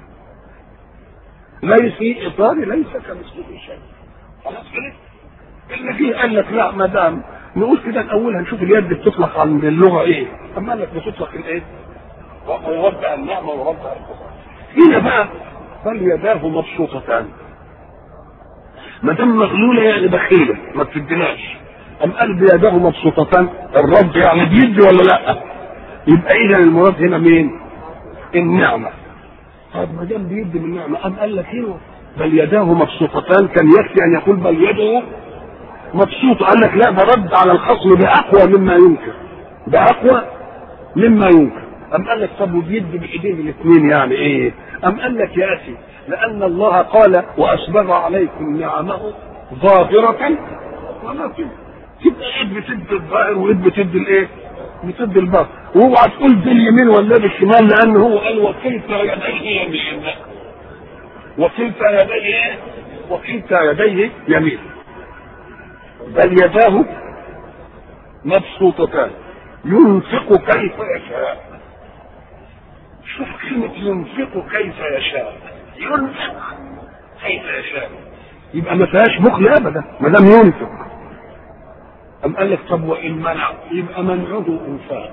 A: ليس في اطار ليس كمثله شيء خلاص كده اللي فيه قال لك لا ما دام نقول كده الاول هنشوف اليد بتطلق عن اللغه ايه اما قال لك بتطلق الايه ويرد النعمه ورد الكفر هنا بقى فاليداه مبسوطتان ما دام مغلوله يعني بخيله ما بتديناش ام قال بيداه مبسوطتان الرد يعني بيدي ولا لا يبقى اذا المراد هنا مين النعمه طب ما دام بيدي من النعمه ام قال لك ايوه بل يداه مبسوطتان كان يكفي ان يقول بل يده مبسوط قال لك لا ده رد على الخصم باقوى مما ينكر باقوى مما ينكر ام قال لك طب وبيدي بايدين الاثنين يعني ايه ام قال لك يا اخي لان الله قال واسبغ عليكم نعمه ظاهره ولكن تبقى ايد بتدي الظاهر وايد بتدي الايه؟ بتدي الباطن واوعى تقول باليمين ولا بالشمال لان هو قال وكلتا يديه يمين وكلتا يديه وكلتا يديه يمين بل يداه مبسوطتان ينفق كيف يشاء شوف كلمة ينفق كيف يشاء ينفق كيف يشاء يبقى ما فيهاش بخل ابدا ما دام ينفق أم قال لك طب وإن منع يبقى منعه إنفاق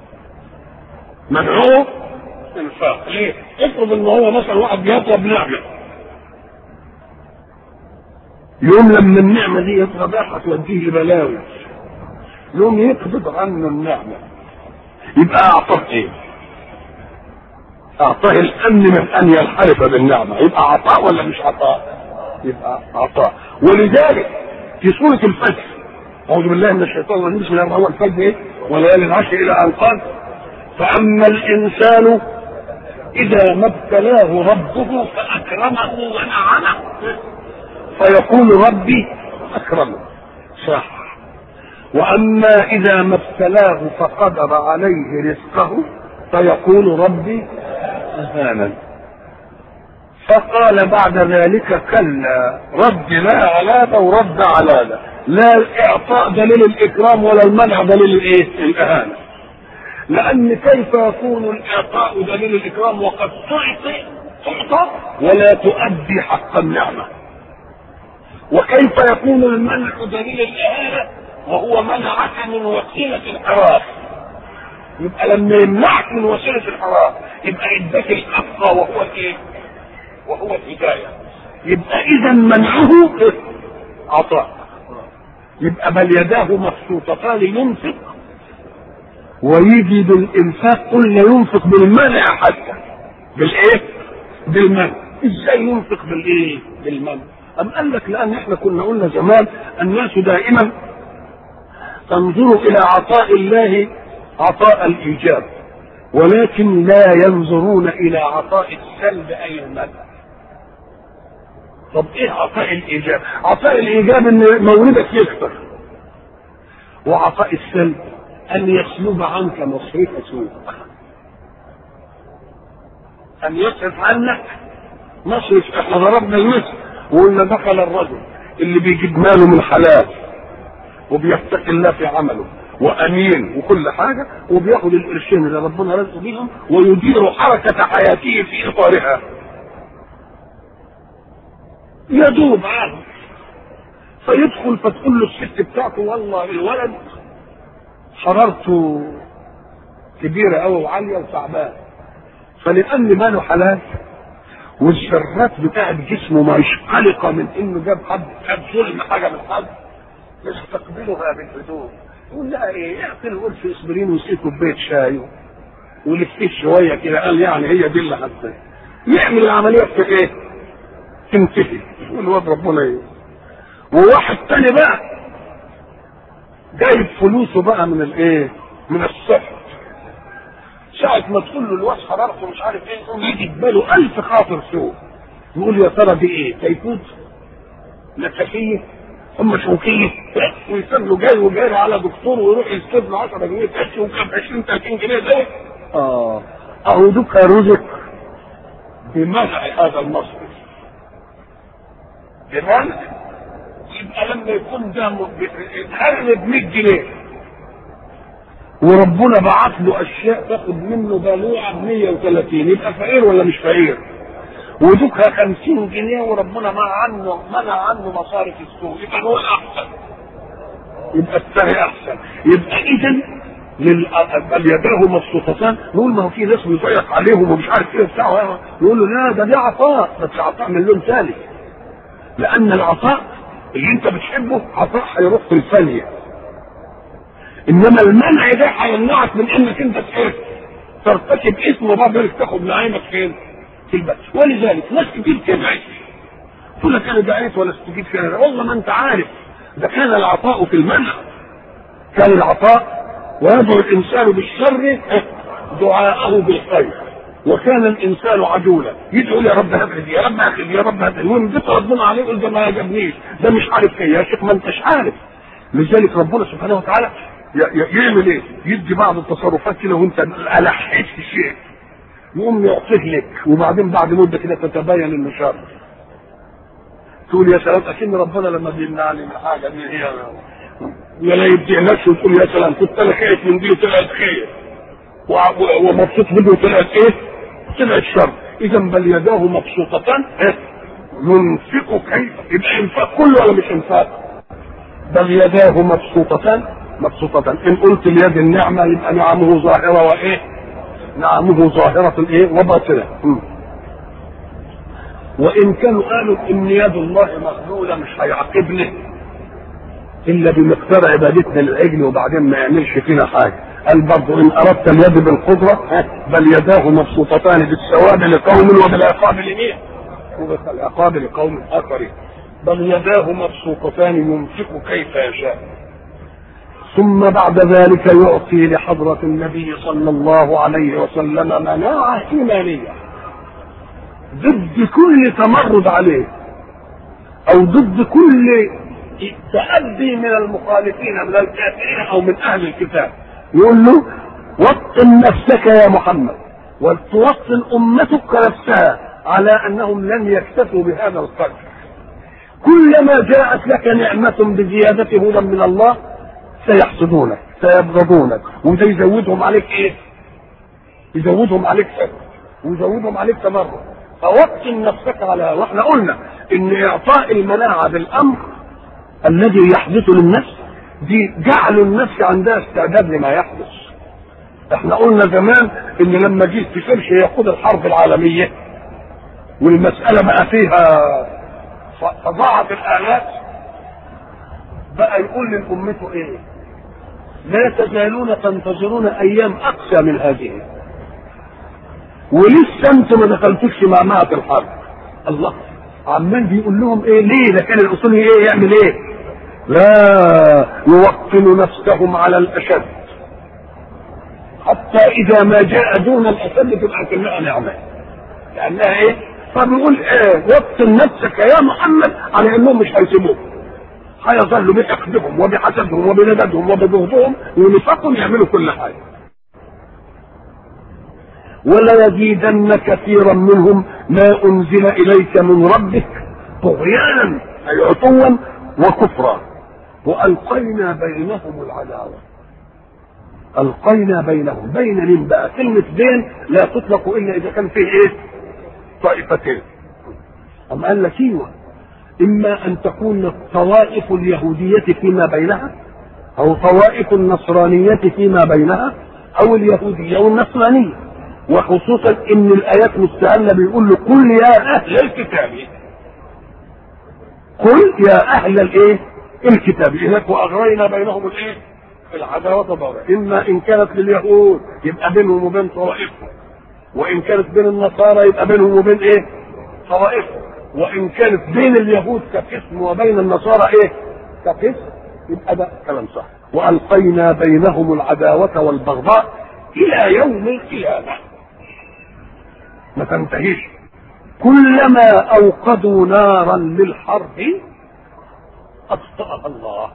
A: منعه إنفاق ليه؟ افرض إن هو مثلا واحد بيطلب نعمة يوم لما النعمة دي يتربحها توديه لبلاوي يوم يقبض عنه النعمة يبقى أعطاه إيه؟ أعطاه الأمن من أن ينحرف بالنعمة يبقى عطاء ولا مش عطاء؟ يبقى عطاء ولذلك في سورة الفجر أعوذ بالله من الشيطان الرجيم بسم الله الرحمن الرحيم الفجر إيه؟ وليالي العشر إلى أن قال فأما الإنسان إذا ما ابتلاه ربه فأكرمه ونعمه فيقول ربي أكرمه صح وأما إذا ما ابتلاه فقدر عليه رزقه فيقول ربي أهانا فقال بعد ذلك كلا رد لا على ده ورد على ده لا الاعطاء دليل الاكرام ولا المنع دليل الايه الاهانه لان كيف يكون الاعطاء دليل الاكرام وقد تعطي تعطى ولا تؤدي حق النعمه وكيف يكون المنع دليل الاهانه وهو منعك من وسيله الحراس يبقى لما يمنعك من وسيله الحراس يبقى اداك الحق وهو الايه وهو الهدايه يبقى اذا منعه عطاء يبقى بل يداه مبسوطتان ينفق ويجي بالانفاق قلنا ينفق بالمنع حتى بالايه؟ بالمنع ازاي ينفق بالايه؟ بالمنع أم قال لك لأن احنا كنا قلنا زمان الناس دائما تنظر إلى عطاء الله عطاء الإيجاب ولكن لا ينظرون إلى عطاء السلب أي المنع طب ايه عطاء الايجاب؟ عطاء الايجاب ان مولدك يكبر. وعطاء السلب ان يسلب عنك مصرف سوء ان يصرف عنك مصرف احنا ضربنا المثل وقلنا دخل الرجل اللي بيجيب ماله من حلال وبيتقي الله في عمله وامين وكل حاجه وبياخد القرشين اللي ربنا رزقه بيهم ويدير حركه حياته في اطارها يدوب عاد فيدخل فتقول له الست بتاعته والله الولد حرارته كبيره قوي وعاليه وتعبان فلان ماله حلال والذرات بتاعت جسمه مش قلقه من انه جاب حد جاب ظلم حاجه من حد يستقبلها بالهدوء يقول لا ايه اعطي قرص اسبرين وسقي كوبايه شاي ولفيه شويه كده قال يعني هي دي اللي حتى يعمل العمليه في ايه؟ تنتهي يقول الواد ربنا ايه؟ وواحد تاني بقى جايب فلوسه بقى من الايه؟ من الصحة ساعة ما تقول له الواد حرارته مش عارف ايه يقوم يجي في باله ألف خاطر سوء يقول يا ترى دي ايه؟ تيفوت؟ نكسية؟ هم شوكية ويسيب له جاي وجاي على دكتور ويروح يسيب له 10 جنيه تاكسي وكام 20 30 جنيه ده اه اهو دوك رزق بمنع هذا المصرف بمنع يبقى لما يكون ده اتهرب 100 جنيه وربنا بعت له اشياء تاخد منه بلوعه ب 130 يبقى فقير ولا مش فقير؟ ودوكها 50 جنيه وربنا منع عنه منع عنه مصارف السوق يبقى هو الاحسن يبقى الثاني احسن يبقى اذا بل يداه مبسوطتان نقول ما هو في ناس بيضيق عليهم ومش عارف ايه بتاع يقول له لا ده دي عطاء بس عطاء من لون ثاني لان العطاء اللي انت بتحبه عطاء هيروح في الثانيه انما المنع ده هيمنعك من انك انت تحب ترتكب اسمه ربنا تاخد نعيمك فين؟ في البلد ولذلك ناس كتير تبعد تقول لك انا دعيت ولا استجيب فيها والله ما انت عارف ده كان العطاء في المنع كان العطاء ويدعو الانسان بالشر دعاءه بالخير وكان الانسان عجولا يدعو يا رب هب يا رب هب يا رب هب المهم جيت ربنا عليه يقول ده ما عجبنيش ده مش عارف ايه يا شيخ ما انتش عارف لذلك ربنا سبحانه وتعالى يعمل ايه؟ يدي بعض التصرفات كده وانت الحيت في الشيء يقوم يعطيه لك وبعدين بعد مده كده تتبين انه شر تقول يا سلام اكن ربنا لما بيمنع لي من حاجه دي هي ولا يدي نفسه وتقول يا سلام كنت انا خايف من دي وطلعت خير ومبسوط منه وطلعت ايه؟ طلعت شر اذا بل يداه مبسوطتان إيه؟ ينفق كيف يبقى انفاق كله ولا مش انفاق؟ بل يداه مبسوطتان مبسوطتان ان قلت اليد النعمه يبقى نعمه ظاهره وايه؟ نعمه ظاهرة ايه وباطنة وإن كانوا قالوا إن يد الله مغلولة مش هيعاقبنا إلا بمقدار عبادتنا للعجل وبعدين ما يعملش فينا حاجة قال برضه إن أردت اليد بالقدرة بل يداه مبسوطتان بالثواب لقوم وبالعقاب لمين؟ وبالعقاب لقوم آخرين بل يداه مبسوطتان ينفق كيف يشاء ثم بعد ذلك يعطي لحضرة النبي صلى الله عليه وسلم مناعة إيمانية ضد كل تمرد عليه أو ضد كل تأدي من المخالفين من الكافرين أو من أهل الكتاب يقول له وطن نفسك يا محمد ولتوطن أمتك نفسها على أنهم لن يكتفوا بهذا القدر كلما جاءت لك نعمة بزيادة هدى من الله سيحسدونك سيبغضونك وده يزودهم عليك ايه؟ يزودهم عليك شك ويزودهم عليك تمرد فوطن نفسك على واحنا قلنا ان اعطاء المناعه بالامر الذي يحدث للنفس دي جعل النفس عندها استعداد لما يحدث احنا قلنا زمان ان لما جه تشرش يقود الحرب العالميه والمساله بقى فيها فضاعت الالات بقى يقول لامته ايه لا تزالون تنتظرون ايام اقسى من هذه ولسه انتم ما دخلتوش معمعة الحرب الله عمال بيقول لهم ايه ليه ده كان الاصول ايه يعمل ايه لا يوطن نفسهم على الاشد حتى اذا ما جاء دون الاشد تبقى كلها نعمه لانها ايه فبيقول ايه وطن نفسك يا محمد على انهم مش هيسيبوك هيظلوا بحقدهم وبحسدهم وبنددهم وببغضهم ونفاقهم يعملوا كل حاجه وليزيدن كثيرا منهم ما انزل اليك من ربك طغيانا اي عتوا وكفرا والقينا بينهم العداوه القينا بينهم بين من بقى كلمه بين لا تطلق الا اذا كان فيه ايه طائفتين أم قال لك ايوه اما ان تكون الطوائف اليهوديه فيما بينها او طوائف النصرانيه فيما بينها او اليهوديه والنصرانيه وخصوصا ان الايات مستهله بيقول له قل يا اهل الكتاب قل يا اهل الايه الكتاب هناك واغرينا بينهم الايه العداوه ضرر اما ان كانت لليهود يبقى بينهم وبين طوائفهم وان كانت بين النصارى يبقى بينهم وبين ايه طوائفهم وان كانت بين اليهود كقسم وبين النصارى ايه كقسم يبقى ده كلام صح والقينا بينهم العداوه والبغضاء الى يوم القيامه ما تنتهيش كلما اوقدوا نارا للحرب اطفاها الله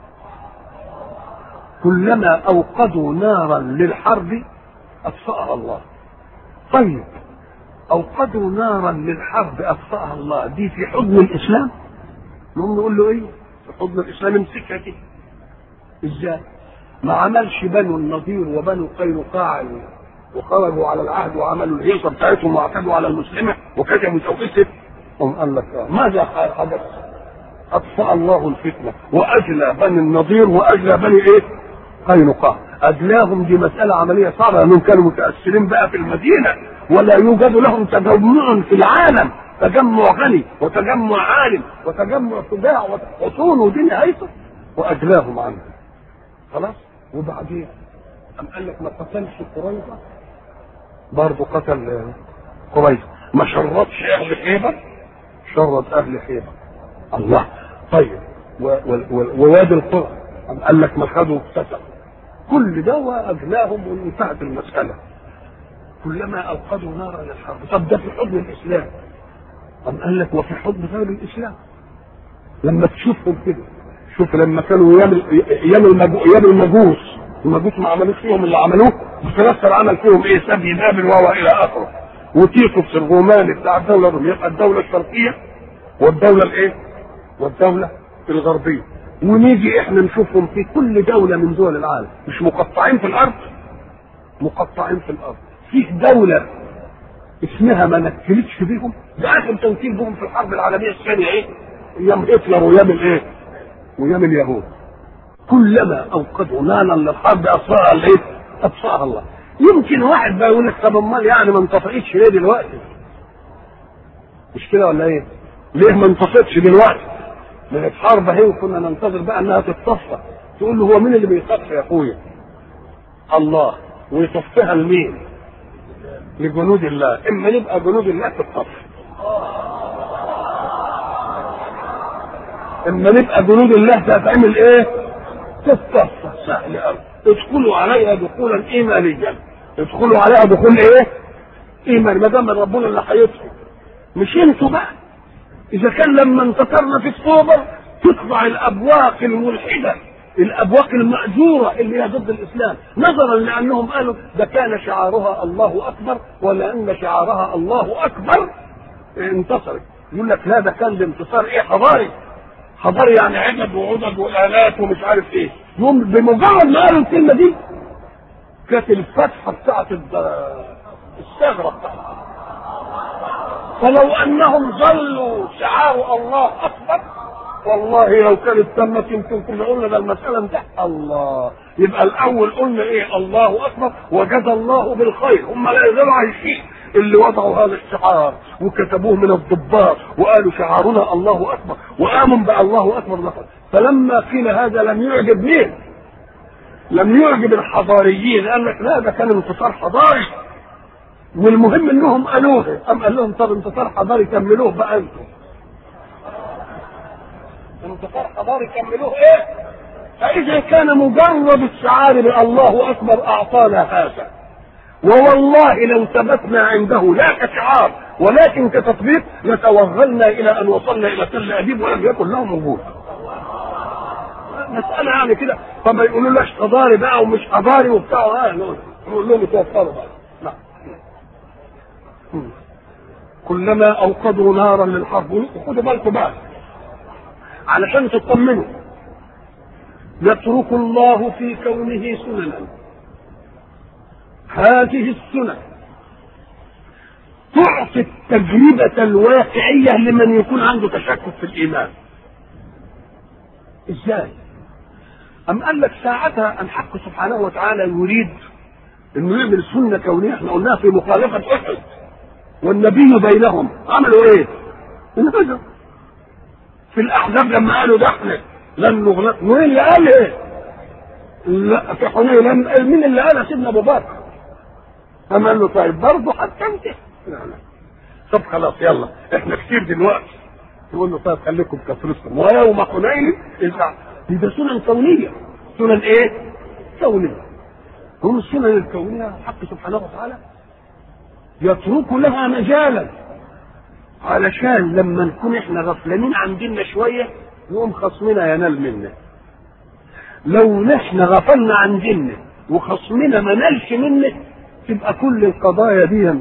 A: كلما اوقدوا نارا للحرب اطفاها الله طيب اوقدوا نارا للحرب اطفاها الله دي في حضن الاسلام نقوم نقول له ايه في حضن الاسلام امسكها كده ازاي ما عملش بنو النضير وبنو قينقاع وخرجوا على العهد وعملوا الهيصه بتاعتهم واعتدوا على المسلمه وكتبوا توقيت قام قال لك آه. ماذا حدث؟ اطفا الله الفتنه واجلى بني النضير واجلى بني ايه؟ قينقاع اجلاهم دي مساله عمليه صعبه لانهم كانوا متاثرين بقى في المدينه ولا يوجد لهم تجمع في العالم تجمع غني وتجمع عالم وتجمع شجاع وحصون ودين هيصه واجلاهم عنه خلاص وبعدين أم قال لك ما قتلش قريظة برضه قتل قريظة ما شرطش أهل خيبر شرط أهل خيبر الله طيب ووادي القرى أم قال لك ما خدوا اقتتلوا كل ده وأجلاهم وانتهت المسألة كلما أوقدوا نارا للحرب طب ده في حضن الإسلام أم قال لك وفي حضن غير الإسلام لما تشوفهم كده شوف لما كانوا ايام ايام ايام المجوس المجوس ما عملوش فيهم اللي عملوه بتنصر عمل فيهم ايه سبي بابل وهو الى اخره وتيتوس الروماني بتاع الدوله الروميه يبقى الدوله الشرقيه والدوله الايه؟ والدوله الغربيه ونيجي احنا نشوفهم في كل دوله من دول العالم مش مقطعين في الارض مقطعين في الارض فيه دوله اسمها ما نكلتش بيهم ده اخر تنكيل بهم في الحرب العالميه الثانيه ايه؟ ايام هتلر وايام الايه؟ وايام اليهود كلما اوقدوا نارا للحرب اطفاها الايه؟ اطفاها الله يمكن واحد بقى يقول لك طب امال يعني ما انطفئتش ليه دلوقتي؟ مش كده ولا ايه؟ ليه ما انطفئتش دلوقتي؟ من الحرب اهي وكنا ننتظر بقى انها تتصفى تقول له هو مين اللي بيصفي يا اخويا؟ الله ويصفيها لمين؟ لجنود الله اما نبقى جنود الله في الصف اما نبقى جنود الله هتعمل ايه؟ تتصفى سهل قوي ادخلوا عليها دخولا ايمانيا ادخلوا عليها دخول ايه؟ ايمان ما دام ربنا اللي هيدخل مش انتوا بقى اذا كان لما انتصرنا في اكتوبر تطلع الابواق الملحده الابواق الماجوره اللي هي ضد الاسلام نظرا لانهم قالوا ده كان شعارها الله اكبر ولان شعارها الله اكبر انتصرت يقول لك لا ده كان الانتصار ايه حضاري حضاري يعني عدد وعدد والالات ومش عارف ايه يوم بمجرد ما قالوا الكلمه دي كانت الفتحه بتاعت الثغره بتاعتها فلو انهم ظلوا شعار الله اكبر والله لو كانت تمت يمكن كنا قلنا ده المسألة انتهت الله يبقى الأول قلنا إيه الله أكبر وجزى الله بالخير هم لا يزالوا عايشين اللي وضعوا هذا الشعار وكتبوه من الضباط وقالوا شعارنا الله أكبر وآمن بقى الله أكبر لقد فلما قيل هذا لم يعجب مين؟ لم يعجب الحضاريين قال لك لا ده كان انتصار حضاري والمهم انهم قالوه ام قال لهم طب انتصار حضاري كملوه بقى انتم انتصار حضاري كملوه ايه فاذا كان مجرد الشعار بالله اكبر اعطانا هذا ووالله لو ثبتنا عنده لا كشعار ولكن كتطبيق لتوغلنا الى ان وصلنا الى تل ابيب ولم يكن له وجود مساله يعني كده فما يقولوا لك حضاري بقى ومش حضاري وبتاع اه نقول لهم اتوفروا بقى نعم كلما اوقدوا نارا للحرب خدوا بالكم بقى علشان تطمنوا يترك الله في كونه سننا هذه السنن تعطي التجربة الواقعية لمن يكون عنده تشكك في الإيمان ازاي أم قال لك ساعتها الحق سبحانه وتعالى يريد انه يعمل سنة كونية احنا قلناها في مخالفة احد والنبي بينهم عملوا ايه؟ انهزموا في الاحزاب لما قالوا ده احنا لن نغلق مين اللي قال ايه؟ لا في حنين لم مين اللي قال سيدنا ابو بكر؟ قام قال له طيب برضه حكمت لا لا طب خلاص يلا احنا كتير دلوقتي يقول له طيب خليكم كفركم ويوم حنين اذا دي ده سنن كونيه سنن ايه؟ كونيه هم السنن الكونيه الحق سبحانه وتعالى يترك لها مجالا علشان لما نكون احنا غفلانين عن ديننا شويه يقوم خصمنا ينال منا لو نحن غفلنا عن ديننا وخصمنا ما نالش منه تبقى كل القضايا دي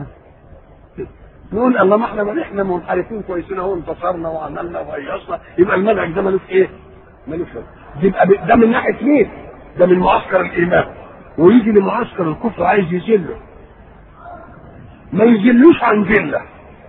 A: نقول الله ما احنا ما احنا منحرفين كويسين اهو انتصرنا وعملنا وهيصنا يبقى المنهج ده ملوش ايه؟ ملوش يبقى ده من ناحيه مين؟ ده من معسكر الايمان ويجي لمعسكر الكفر عايز يذله ما يذلوش عن ذله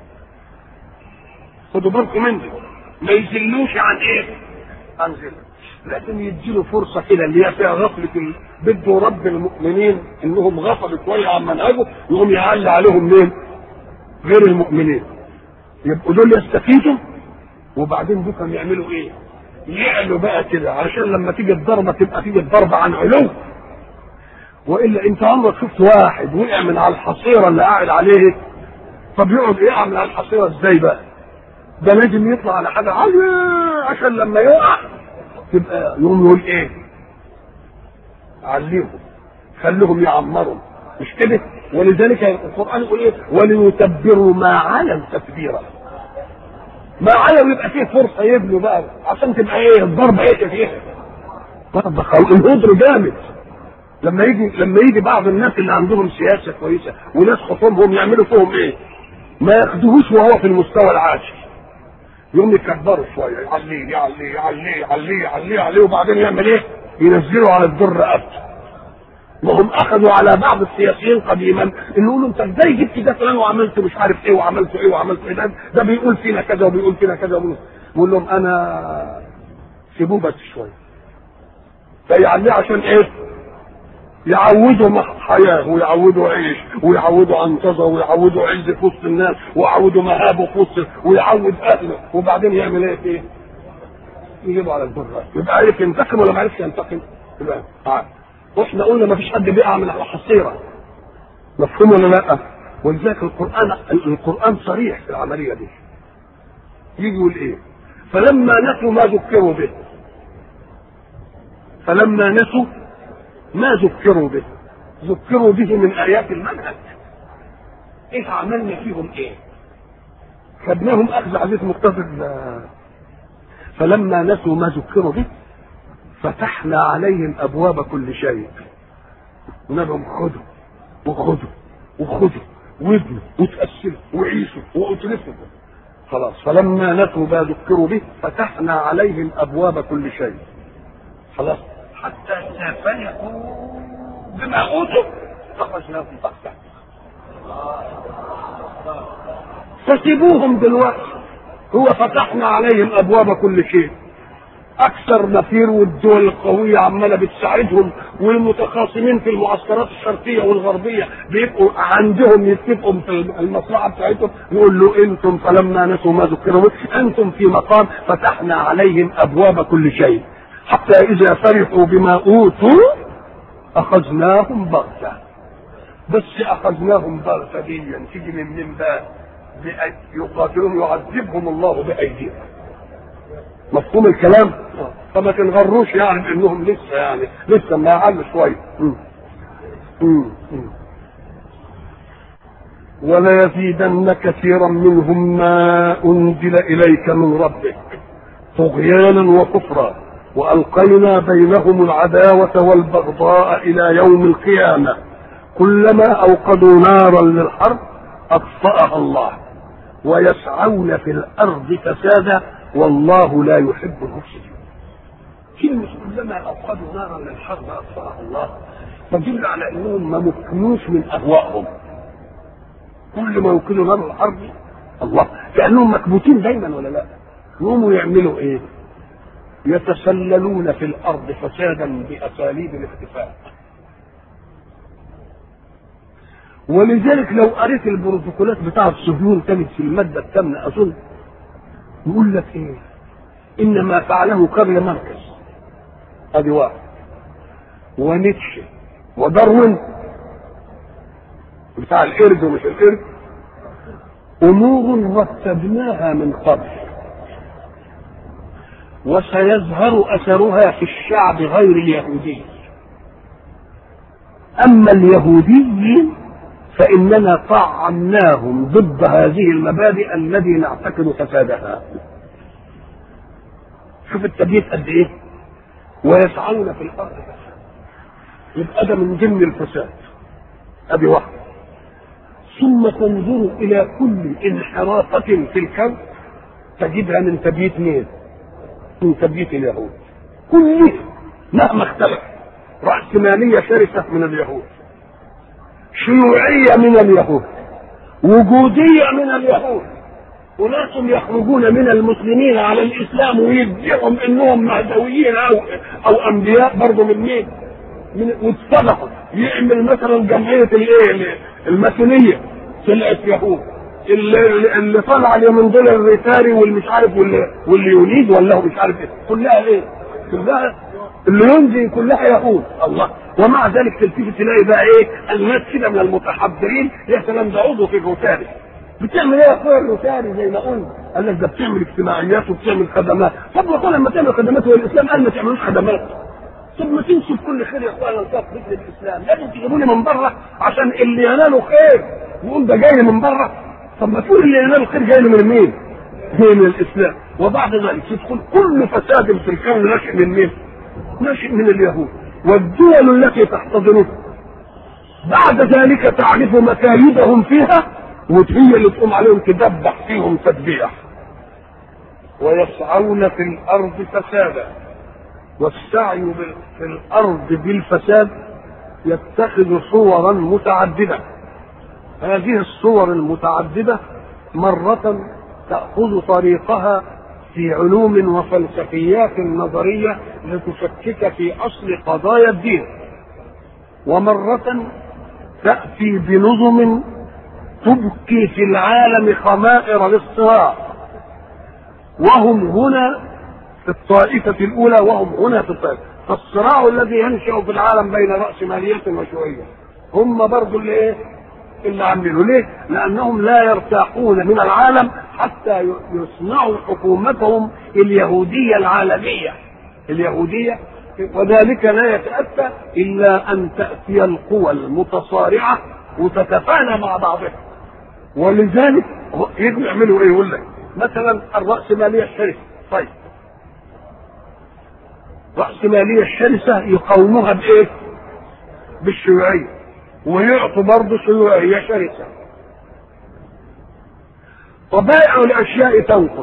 A: خدوا بالكم من دي ما يذلوش عن ايه؟ عن ذله لازم يديله فرصة كده اللي هي فيها غفلة بده رب المؤمنين انهم غفلوا شوية عن منهجه يقوم يعلي عليهم مين؟ غير المؤمنين يبقوا دول يستفيدوا وبعدين دول يعملوا ايه؟ يعلوا بقى كده عشان لما تيجي الضربة تبقى تيجي الضربة عن علو والا انت عمرك شفت واحد وقع من على الحصيرة اللي قاعد عليه طب يقعد يقع من على الحصيرة ازاي بقى؟ ده لازم يطلع على حاجة عالية عشان لما يقع تبقى يوم يقول ايه عليهم خليهم يعمروا مش كده ولذلك القران يقول ايه وليتبروا ما علوا تتبيرا ما علوا يبقى فيه فرصه يبنوا بقى عشان تبقى ايه الضربه ايه فيها ضربه الهدر جامد لما يجي لما يجي بعض الناس اللي عندهم سياسه كويسه وناس خصومهم يعملوا فيهم ايه؟ ما ياخدوهوش وهو في المستوى العاشر يقوم يكبروا شويه يعليه يعليه يعليه يعليه يعليه يعليه وبعدين يعمل ايه؟ ينزلوا على الدر رقبته. وهم اخذوا على بعض السياسيين قديما ان يقولوا انت ازاي جبت ده فلان وعملت مش عارف ايه وعملت ايه وعملت ايه ده, ده بيقول فينا كذا وبيقول فينا كذا وبيقول بقول لهم انا سيبوه بس شويه. فيعليه عشان ايه؟ يعودوا حياه ويعودوا عيش ويعودوا عنطزه ويعودوا عز في وسط الناس ويعودوا مهابه في وسط ويعود اهله وبعدين يعمل ايه فيه؟ يجيبوا على البر يبقى عارف ينتقم ولا ما عرفش ينتقم؟ يبقى عارف واحنا قلنا ما فيش حد بيقع من على حصيره مفهوم ولا لا؟ ولذلك القران القران صريح في العمليه دي يجي يقول ايه؟ فلما نسوا ما ذكروا به فلما نسوا ما ذكروا به ذكروا به من ايات المنهج ايه عملنا فيهم ايه خدناهم اخذ عزيز مقتصد فلما نسوا ما ذكروا به فتحنا عليهم ابواب كل شيء قلنا لهم خذوا وخذوا وخذوا وابنوا وتأسلوا وعيشوا واترفوا خلاص فلما نسوا ما ذكروا به فتحنا عليهم ابواب كل شيء خلاص حتى إذا فرحوا بما أوتوا أخرجناهم بغتة فسيبوهم دلوقتي هو فتحنا عليهم أبواب كل شيء أكثر نفير والدول القوية عمالة بتساعدهم والمتخاصمين في المعسكرات الشرقية والغربية بيبقوا عندهم يتفقوا في المصلحة بتاعتهم يقول له أنتم فلما نسوا ما ذكروا به أنتم في مقام فتحنا عليهم أبواب كل شيء حتى إذا فرحوا بما أوتوا أخذناهم بغتة بس أخذناهم بغتة دي تيجي من من بقى يقاتلهم يعذبهم الله بأيديهم مفهوم الكلام؟ فما تنغروش يعني بانهم لسه يعني لسه ما يعلوا شويه ولا يزيدن كثيرا منهم ما انزل اليك من ربك طغيانا وكفرا والقينا بينهم العداوه والبغضاء الى يوم القيامه كلما اوقدوا نارا للحرب اطفاها الله ويسعون في الارض فسادا والله لا يحب المفسدين كلمة كلما أوقدوا نارا للحرب أطفأها الله تدل على أنهم ما مكنوش من أهوائهم كل ما يوكلوا نار الحرب الله كأنهم مكبوتين دايما ولا لا يقوموا يعملوا إيه يتسللون في الأرض فسادا بأساليب الاختفاء ولذلك لو قريت البروتوكولات بتاع الصهيون كانت في المادة الثامنة أظن يقول لك إيه إن ما فعله كارل ماركس ادي واحد ونيتشه وداروين بتاع القرد ومش القرد امور رتبناها من قبل وسيظهر اثرها في الشعب غير اليهودي اما اليهوديين فاننا طعناهم ضد هذه المبادئ الذي نعتقد فسادها شوف التبييت قد ايه ويسعون في الارض فساد يبقى ده من ضمن الفساد ادي واحده ثم تنظر الى كل انحرافه في الكون تجدها من تبييت مين؟ من تبييت اليهود كلها مهما اختلف رأسمالية شرسة من اليهود شيوعية من اليهود وجودية من اليهود وناس يخرجون من المسلمين على الاسلام ويدعهم انهم مهدويين او او انبياء برضه من مين؟ من واتفقوا يعمل مثلا جمعيه الايه؟ الماسونيه طلعت يهود اللي, اللي طلع اليومين دول الريتاري والمش عارف واللي, واللي يوليد ولا هو مش عارف ايه كلها ايه؟ كلها اللي ينزي كلها يهود الله ومع ذلك تلتفت تلاقي بقى ايه الناس كده من المتحضرين يا سلام ده عضو في الروتاري بتعمل ايه يا اخويا الروتاري زي ما قلنا قال لك ده بتعمل اجتماعيات وبتعمل خدمات طب والله لما تعمل خدمات هو الاسلام قال ما تعملوش خدمات طب ما تنسوا كل خير يا اخوانا نصاب مثل الاسلام لازم تجيبوا لي من بره عشان اللي ينالوا خير يقول ده جاي من بره طب ما تقول اللي ينالوا خير جاي من مين؟ جاي من الاسلام وبعد ذلك تدخل كل فساد في الكون ناشئ من مين؟ ناشئ من اليهود والدول التي تحتضنه بعد ذلك تعرف مكايدهم فيها وهي اللي تقوم عليهم تدبح فيهم تدبيح ويسعون في الارض فسادا والسعي في الارض بالفساد يتخذ صورا متعدده هذه الصور المتعدده مره تاخذ طريقها في علوم وفلسفيات نظريه لتشكك في اصل قضايا الدين ومره تاتي بنظم تبكي في العالم خمائر للصراع وهم هنا في الطائفة الأولى وهم هنا في الطائفة فالصراع الذي ينشأ في العالم بين رأسمالية وشيوعية هم برضو اللي ايه؟ اللي عاملينه ليه؟ لأنهم لا يرتاحون من العالم حتى يصنعوا حكومتهم اليهودية العالمية اليهودية وذلك لا يتأتى إلا أن تأتي القوى المتصارعة وتتفانى مع بعضها ولذلك يجوا يعملوا ايه يقول لك مثلا الرأسمالية الشرسة طيب الرأسمالية الشرسة يقاوموها بإيه؟ بالشيوعية ويعطوا برضه شيوعية شرسة طبائع الأشياء تنقض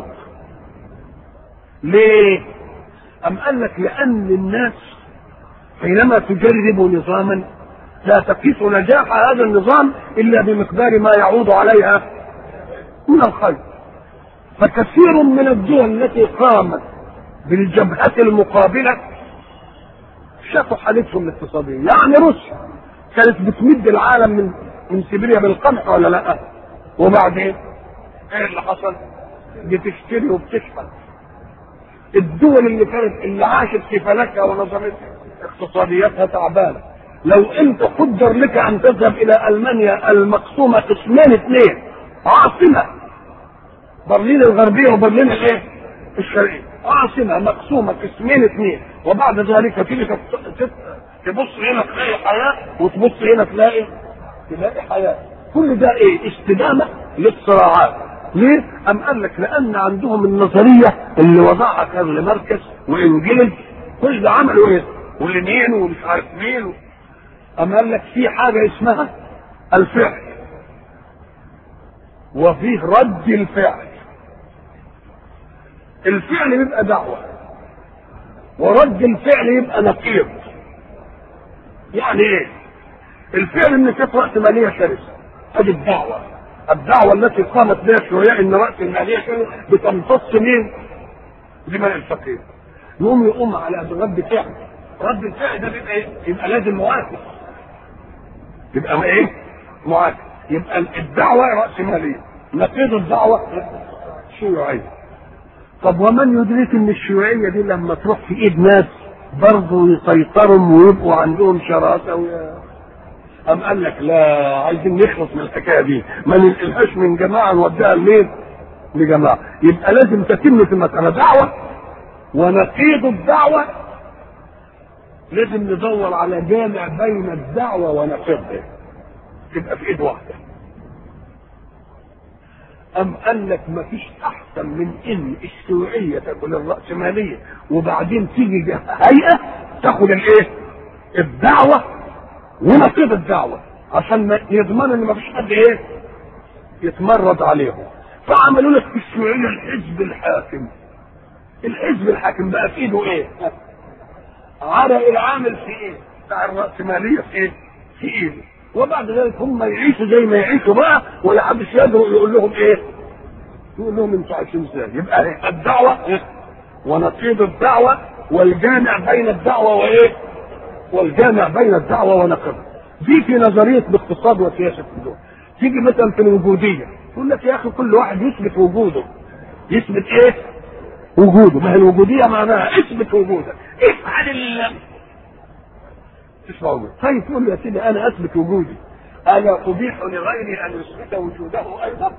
A: ليه؟ أم قال لك لأن الناس حينما تجرب نظاما لا تقيس نجاح هذا النظام الا بمقدار ما يعود عليها من الخير فكثير من الدول التي قامت بالجبهة المقابلة شافوا حالتهم الاقتصادية يعني روسيا كانت بتمد العالم من من سيبيريا بالقمح ولا لا وبعدين ايه اللي حصل بتشتري وبتشحن الدول اللي كانت اللي عاشت في فلكها ونظمتها اقتصادياتها تعبانه لو انت قدر لك ان تذهب الى المانيا المقسومه قسمين اثنين عاصمه برلين الغربيه وبرلين الايه؟ الشرقيه عاصمه مقسومه قسمين اثنين وبعد ذلك تيجي تبص هنا تلاقي حياه وتبص هنا تلاقي تلاقي حياه كل ده ايه؟ استدامه للصراعات ليه؟ أم قال لك لأن عندهم النظرية اللي وضعها كارل ماركس وإنجلز كل ده عملوا ايه واليمين ومش عارف مين اما قال لك في حاجه اسمها الفعل وفيه رد الفعل الفعل يبقى دعوه ورد الفعل يبقى نقيض يعني ايه الفعل ان كانت راس ماليه شرسه ادي الدعوه الدعوه التي قامت بها الشيوعيه ان راس الماليه شرسه بتمتص مين؟ لمن الفقير يقوم يقوم على رد فعل رد الفعل ده بيبقى ايه؟ يبقى لازم معاكس يبقى ايه؟ معاكس يبقى الدعوه راس ماليه نقيض الدعوه شيوعيه طب ومن يدرك ان الشيوعيه دي لما تروح في ايد ناس برضه يسيطروا ويبقوا عندهم شراسه ويا أم قال لك لا عايزين نخلص من الحكايه دي ما ننقلهاش من جماعه نوديها لمين؟ لجماعه يبقى لازم تتم في المساله دعوه ونقيض الدعوه لازم ندور على جامع بين الدعوه ونقيضها تبقى في ايد واحده أم قال لك ما فيش أحسن من إن الشيوعية تاكل الرأسمالية وبعدين تيجي هيئة تاخد الإيه؟ الدعوة ونقيض الدعوة عشان يضمن إن ما فيش حد إيه؟ يتمرد عليهم فعملوا لك في الشيوعية الحزب الحاكم الحزب الحاكم بقى في إيده إيه؟ عرق العامل في إيه؟ بتاع الرأسمالية في إيه؟ في إيده وبعد ذلك هم يعيشوا زي ما يعيشوا بقى ولا حدش يقدر يقول لهم ايه؟ يقول لهم انتوا عايشين ازاي؟ يبقى الدعوه إيه؟ ونقيض الدعوه والجامع بين الدعوه وايه؟ والجامع بين الدعوه ونقيضها. دي في نظريه الاقتصاد وسياسه الدول. تيجي مثلا في الوجوديه يقول لك يا اخي كل واحد يثبت وجوده. يثبت ايه؟ وجوده، ما هي الوجوديه معناها اثبت وجودك، افعل اللي تسمع وجود طيب تقول يا سيدي انا اثبت وجودي انا ابيح لغيري ان يثبت وجوده ايضا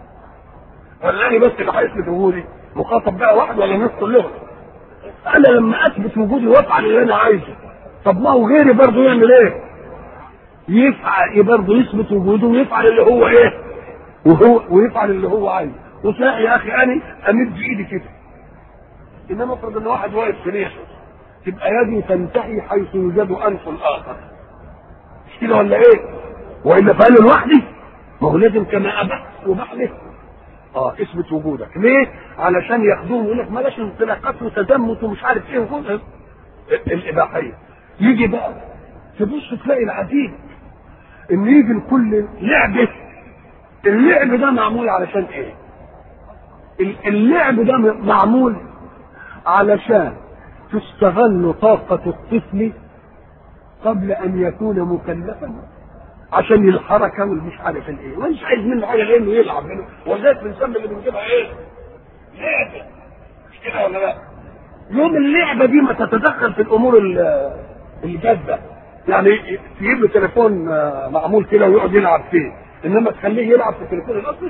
A: ولا انا بس اللي هيثبت وجودي مخاطب بقى واحد ولا نص كلهم انا لما اثبت وجودي وافعل اللي انا عايزه طب ما هو غيري برضه يعمل ايه يفعل برضه يثبت وجوده ويفعل اللي هو ايه وهو ويفعل اللي هو عايزه وتلاقي يا اخي انا امد ايدي كده انما افرض ان واحد واقف في ريشه تبقى يدي تنتهي حيث يوجد انف الاخر مش كده ولا ايه والا فانا لوحدي ما هو لازم كما ابحت وبحلف اه اثبت وجودك ليه علشان ياخدوه يقول لك بلاش انطلاقات وتزمت ومش عارف ايه وكل الاباحيه يجي بقى تبص تلاقي العجيب ان يجي لكل لعبه اللعب ده معمول علشان ايه اللعب ده معمول علشان تستغل طاقة الطفل قبل أن يكون مكلفا عشان الحركة والمش عارف الايه ومش عايز منه حاجة غير انه يلعب منه ولذلك بنسمي اللي بنجيبها ايه؟ لعبة مش كده ولا لا؟ يوم اللعبة دي ما تتدخل في الأمور الجادة يعني تجيب له تليفون معمول كده ويقعد يلعب فيه انما تخليه يلعب في التليفون الاصلي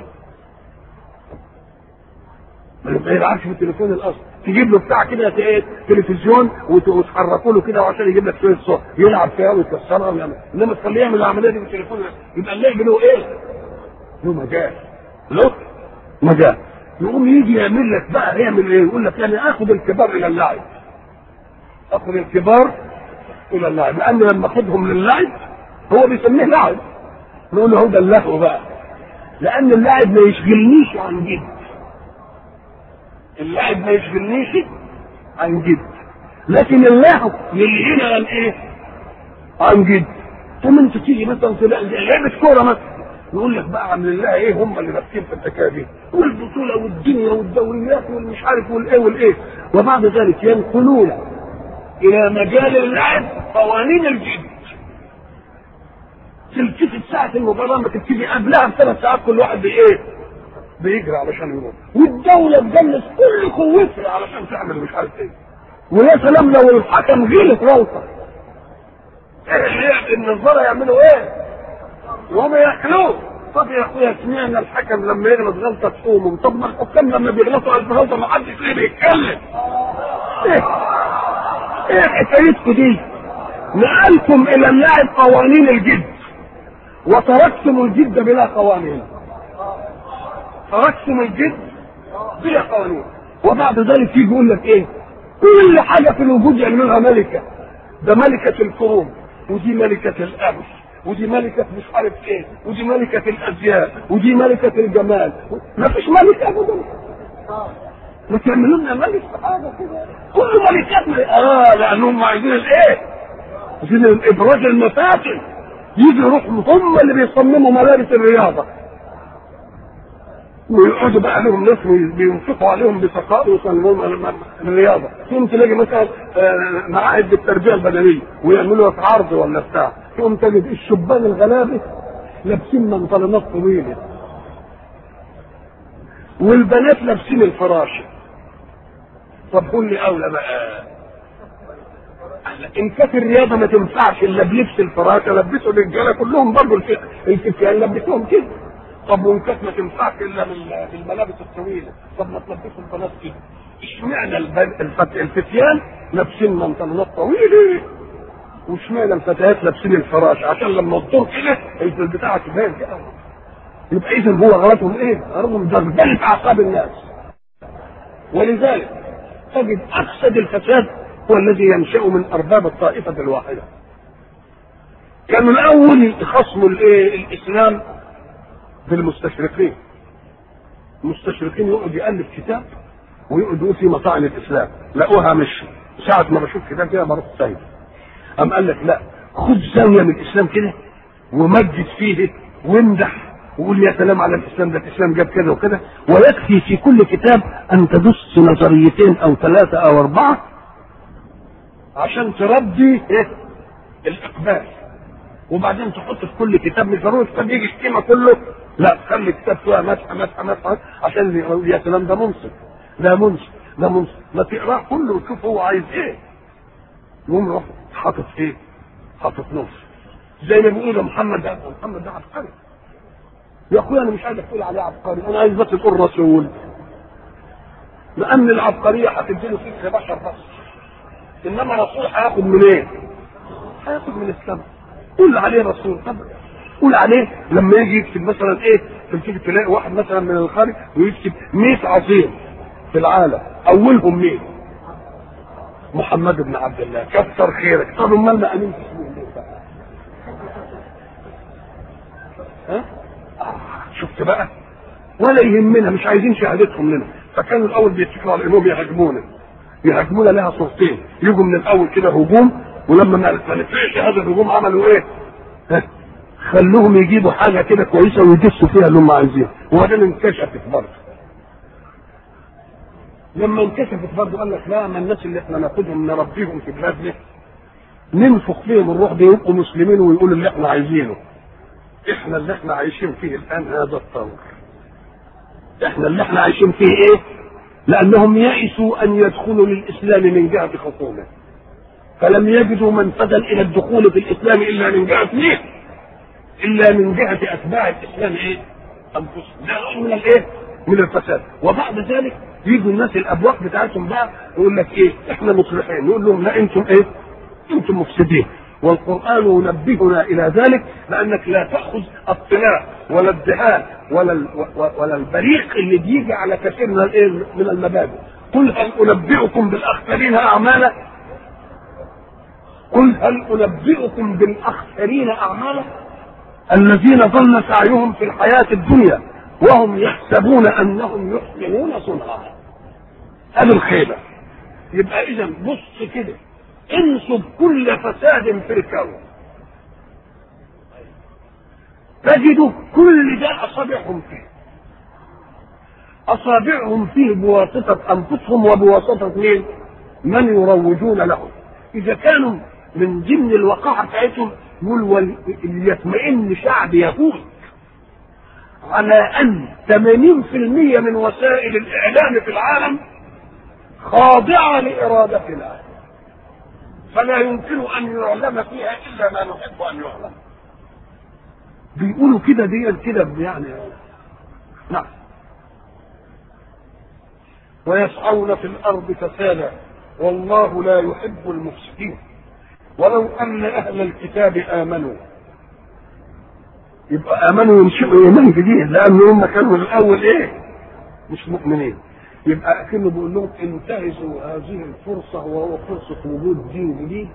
A: ما يلعبش في التليفون الاصلي تجيب له بتاع كده ايه تلفزيون وتحركوا له كده عشان يجيب لك شويه صوت يلعب فيها ويكسرها ويعمل انما تخليه يعمل العمليه دي بالتليفون يبقى اللعب له ايه؟ له مجال له مجال يقوم يجي يعمل لك بقى يعمل ايه؟ يقول لك يعني اخذ الكبار الى اللعب اخذ الكبار الى اللعب لان لما اخذهم للعب هو بيسميه لعب نقول له هو ده اللهو بقى لان اللعب ما يشغلنيش عن جد اللعب ما يشغلنيش عن جد لكن اللهو يلهينا عن ايه؟ عن جد ثم انت تيجي مثلا تلاقي لعبه كوره مثلا يقول لك بقى عم الله ايه هم اللي ماسكين في الحكايه دي والبطوله والدنيا والدوريات والمش عارف والايه والايه وبعد ذلك ينقلون الى مجال اللعب قوانين الجد تلتفت ساعة المباراة ما تبتدي قبلها بثلاث ساعات كل واحد بإيه؟ بيجري علشان يروح والدولة تجلس كل قوتها علشان تعمل مش عارف ايه ويا سلام لو الحكم غلط غلطة ايه النظارة يعملوا ايه؟ وهم ياكلوه طب يا اخويا سمعنا الحكم لما يغلط غلطة تقوموا طب ما الحكام لما بيغلطوا ألف غلطة ما حدش ليه بيتكلم ايه؟ ايه حكايتكم دي؟ نقلتم الى اللعب قوانين الجد وتركتم الجد بلا قوانين تركتم الجد بلا قوانين وبعد ذلك يجي يقول لك ايه كل حاجه في الوجود يعملوها ملكه ده ملكه الكروم ودي ملكه الامس ودي ملكة مش عارف ايه ودي ملكة الازياء ودي ملكة الجمال ما فيش ملكة ابدا ما تعملوا لنا ملك حاجة كده كل ملكات اه لانهم عايزين الايه عايزين ابراز المفاتن يجي يروحوا هم اللي بيصمموا ملابس الرياضة ويقعدوا بقى لهم ناس بينفقوا عليهم بسخاء ويصمموا الرياضه ثم تلاقي مثلا معاهد بالتربيه البدنيه ويعملوا في عرض ولا بتاع تقوم تجد الشبان الغلابه لابسين بنطلونات طويله والبنات لابسين الفراشه طب قول لي اولى بقى ان كانت الرياضه ما تنفعش الا بلبس الفراشه لبسوا الرجاله كلهم برضه الفتيان لبسوهم كده طب وان كانت ما تنفعش الا بالملابس الطويله طب ما تلبسوا البنات كده اشمعنى الفتيان لابسين بنطلونات طويله واشمعنى الفتيات لابسين الفراش عشان لما تدور كده البتاع تبان كده يبقى اذا هو غلطهم ايه؟ غلطهم دغدغه اعصاب الناس ولذلك تجد افسد الفساد هو الذي ينشا من ارباب الطائفه الواحده كانوا الاول خصموا الايه الاسلام بالمستشرقين المستشرقين يقعد يالف كتاب ويقعد يقول في مطاعن الاسلام لقوها مش ساعة ما بشوف كتاب كده بروح سايب قام قال لك لا خد زاويه من الاسلام كده ومجد فيه وامدح وقول يا سلام على الاسلام ده الاسلام جاب كذا وكذا ويكفي في كل كتاب ان تدس نظريتين او ثلاثه او اربعه عشان تربي ايه الاقبال وبعدين تحط في كل كتاب مش ضروري كتاب يجي الشتيمه كله لا خلي كتاب فيها مسحه مسحه مسحه عشان يا سلام ده منصف ده منصف ده منصف ما تقراه كله وتشوف هو عايز ايه يقوم روح حاطط ايه؟ حاطط نص زي ما بيقولوا محمد ده محمد ده عبقري يا اخويا انا مش عايزك تقول عليه عبقري انا عايز بس تقول رسول لان العبقريه هتديله فكر بشر بس انما رسول هياخد من ايه؟ هياخد من السماء قول عليه رسول طب قول عليه لما يجي يكتب مثلا ايه تمسك تلاقي واحد مثلا من الخارج ويكتب 100 عظيم في العالم اولهم مين؟ محمد بن عبد الله كثر خيرك طب امال ما امنتش ها؟ شفت بقى ولا يهمنا مش عايزين شهادتهم لنا فكانوا الاول بيتكلوا على انهم يهاجمونا يهاجمونا لها صورتين يجوا من الاول كده هجوم ولما ما نفعش هذا الهجوم عملوا ايه؟ ها؟ خلوهم يجيبوا حاجه كده كويسه ويدسوا فيها اللي هم عايزينه وبعدين انكشفت برضه لما انكشفت برضه قال لك لا ما الناس اللي احنا ناخدهم نربيهم في بلادنا ننفخ فيهم الروح دي يبقوا مسلمين ويقولوا اللي احنا عايزينه احنا اللي احنا عايشين فيه الان هذا الطور احنا اللي احنا عايشين فيه ايه لانهم يئسوا ان يدخلوا للاسلام من جهه خصومه فلم يجدوا منفذا الى الدخول في الاسلام الا من جهه مين الا من جهه اتباع الاسلام ايه انفسهم ده من الايه من الفساد وبعد ذلك يجوا الناس الابواق بتاعتهم بقى يقول لك ايه احنا مصلحين نقول لهم لا انتم ايه انتم مفسدين والقران ينبهنا الى ذلك لانك لا تاخذ الطلاع ولا الدهاء ولا ولا البريق اللي بيجي على كثير من الايه من المبادئ قل هل انبئكم بالاخسرين اعمالا قل هل انبئكم بالاخسرين اعمالا الذين ضل سعيهم في الحياه الدنيا وهم يحسبون انهم يحسنون صنعا هذه الخيبه يبقى اذا بص كده انصب كل فساد في الكون تجد كل ده اصابعهم فيه اصابعهم فيه بواسطه انفسهم وبواسطه مين؟ من يروجون لهم اذا كانوا من ضمن الوقاحه بتاعتهم يقول يطمئن شعب يهود على ان 80% من وسائل الاعلام في العالم خاضعه لاراده الله فلا يمكن ان يعلم فيها الا ما نحب ان يعلم بيقولوا كده دي كده يعني نعم ويسعون في الارض فسادا والله لا يحب المفسدين ولو ان اهل الكتاب امنوا يبقى امنوا ينشئوا ايمان جديد لان هم كانوا من الاول ايه مش مؤمنين يبقى اكنه بيقول لهم انتهزوا هذه الفرصه وهو فرصه وجود دين جديد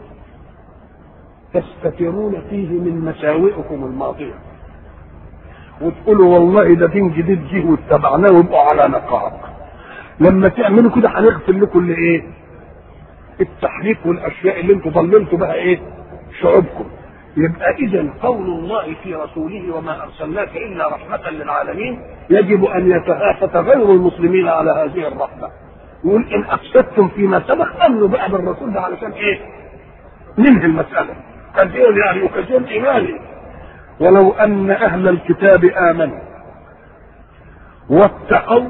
A: تستترون فيه من مساوئكم الماضيه وتقولوا والله ده دين جديد جه واتبعناه ويبقوا على نقاب لما تعملوا كده هنغفر لكم اللي ايه؟ التحريف والاشياء اللي انتم ضللتوا بها ايه؟ شعوبكم يبقى اذا قول الله في رسوله وما ارسلناك الا رحمه للعالمين يجب ان يتهافت غير المسلمين على هذه الرحمه يقول ان افسدتم فيما سبق امنوا بقى بالرسول ده علشان ايه؟ ننهي المساله كثير يعني وكثير ايماني ولو ان اهل الكتاب امنوا واتقوا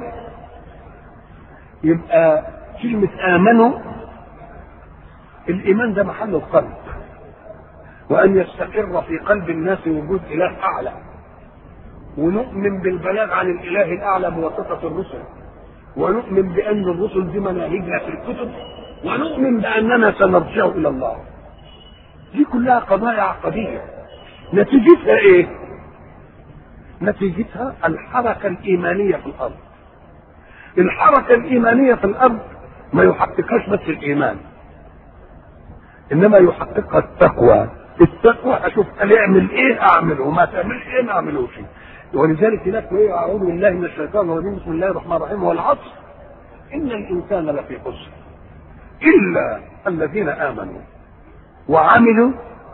A: يبقى كلمة آمنوا الإيمان ده محل القلب وأن يستقر في قلب الناس وجود إله أعلى ونؤمن بالبلاغ عن الإله الأعلى بواسطة الرسل ونؤمن بأن الرسل دي مناهجنا في الكتب ونؤمن بأننا سنرجع إلى الله دي كلها قضايا عقدية نتيجتها إيه؟ نتيجتها الحركة الإيمانية في الأرض الحركة الإيمانية في الأرض ما يحققهاش بس الإيمان إنما يحققها التقوى التقوى أشوف أنا أعمل إيه أعمله وما تعملش إيه ما أعملوش ولذلك هناك إيه أعوذ بالله من الشيطان الرجيم بسم الله الرحمن الرحيم والعصر إن الإنسان لفي خسر إلا الذين آمنوا وعملوا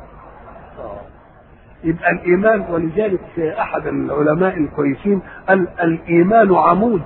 A: يبقى الإيمان ولذلك أحد العلماء الكويسين قال الإيمان عمود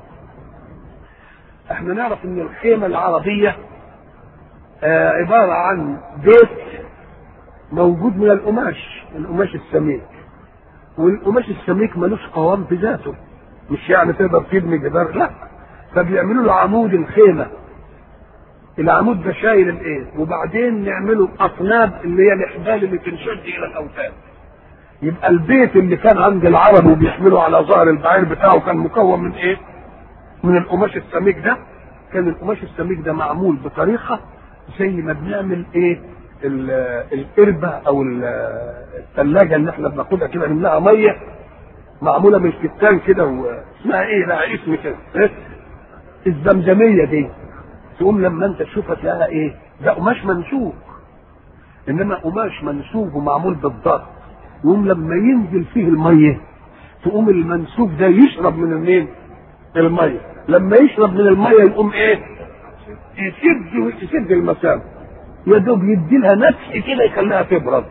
A: احنا نعرف ان الخيمة العربية آه عبارة عن بيت موجود من القماش القماش السميك والقماش السميك ملوش قوام في ذاته مش يعني تقدر تبني جدار لا فبيعملوا له عمود الخيمة العمود ده شايل الايه وبعدين نعمله اطناب اللي هي الاحبال اللي تنشد الى الاوتاد يبقى البيت اللي كان عند العرب وبيحمله على ظهر البعير بتاعه كان مكون من ايه من القماش السميك ده كان القماش السميك ده معمول بطريقه زي ما بنعمل ايه القربة او الثلاجة اللي احنا بناخدها كده نملاها مية معمولة من كتان كده واسمها ايه لها اسم كده إيه؟ الزمزمية دي تقوم لما انت تشوفها تلاقيها ايه ده قماش منسوج انما قماش منسوج ومعمول بالضغط يقوم لما ينزل فيه المية تقوم المنسوج ده يشرب من المين المية لما يشرب من المية يقوم ايه يسد يسد المسام يا دوب يدي لها نفس كده يخليها تبرد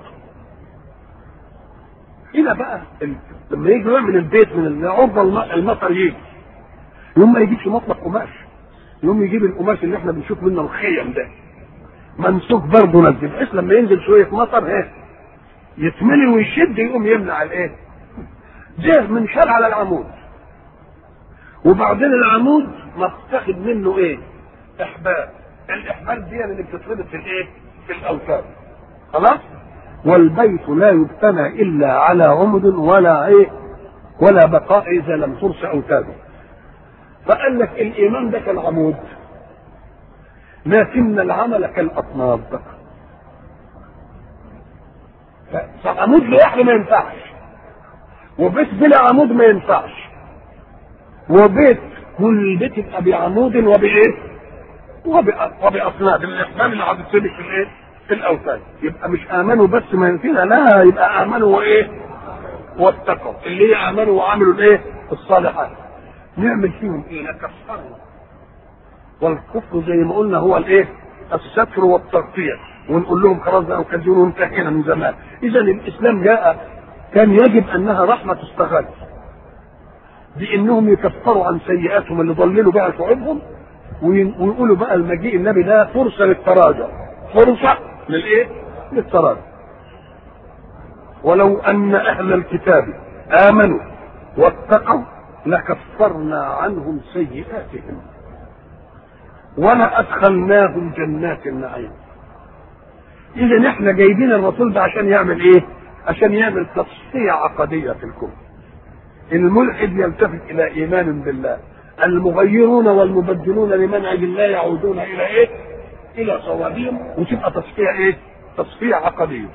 A: هنا بقى لما يجي من البيت من عرض المطر يجي يوم ما يجيبش مطلق قماش يوم يجيب القماش اللي احنا بنشوف منه الخيم ده منسوك برضه نزل بحيث لما ينزل شويه مطر ايه يتملي ويشد يقوم يمنع الايه ده من شال على العمود وبعدين العمود متاخد منه ايه احبال الاحبال دي اللي بتتربط في الايه في الاوتاد خلاص والبيت لا يبتنى الا على عمد ولا ايه ولا بقاء اذا لم ترس اوتاده فقال لك الايمان ده كالعمود لكن العمل كالاطناب فعمود لوحده ما ينفعش وبيت بلا عمود ما ينفعش وبيت كل بيت يبقى بعمود وبايه؟ وباصناد الاقبال اللي هتتسلك في الايه؟ في الاوثان يبقى مش امنوا بس ما ينفينا لا يبقى امنوا وايه؟ واتقوا اللي هي امنوا وعملوا الايه؟ الصالحات نعمل فيهم ايه؟ نكفرهم والكفر زي ما قلنا هو الايه؟ الستر والتغطيه ونقول لهم خلاص بقى وكذبوا وانتهينا من زمان اذا الاسلام جاء كان يجب انها رحمه تستغل بانهم يكفروا عن سيئاتهم اللي ضللوا بها شعوبهم ويقولوا بقى المجيء النبي ده فرصه للتراجع فرصه للايه؟ للتراجع ولو ان اهل الكتاب امنوا واتقوا لكفرنا عنهم سيئاتهم ولادخلناهم جنات النعيم اذا احنا جايبين الرسول ده عشان يعمل ايه عشان يعمل تصفيه عقديه في الكون الملحد يلتفت الى ايمان بالله المغيرون والمبدلون لمنهج الله يعودون الى ايه الى صوابهم وتبقى تصفيه ايه تصفيه عقديه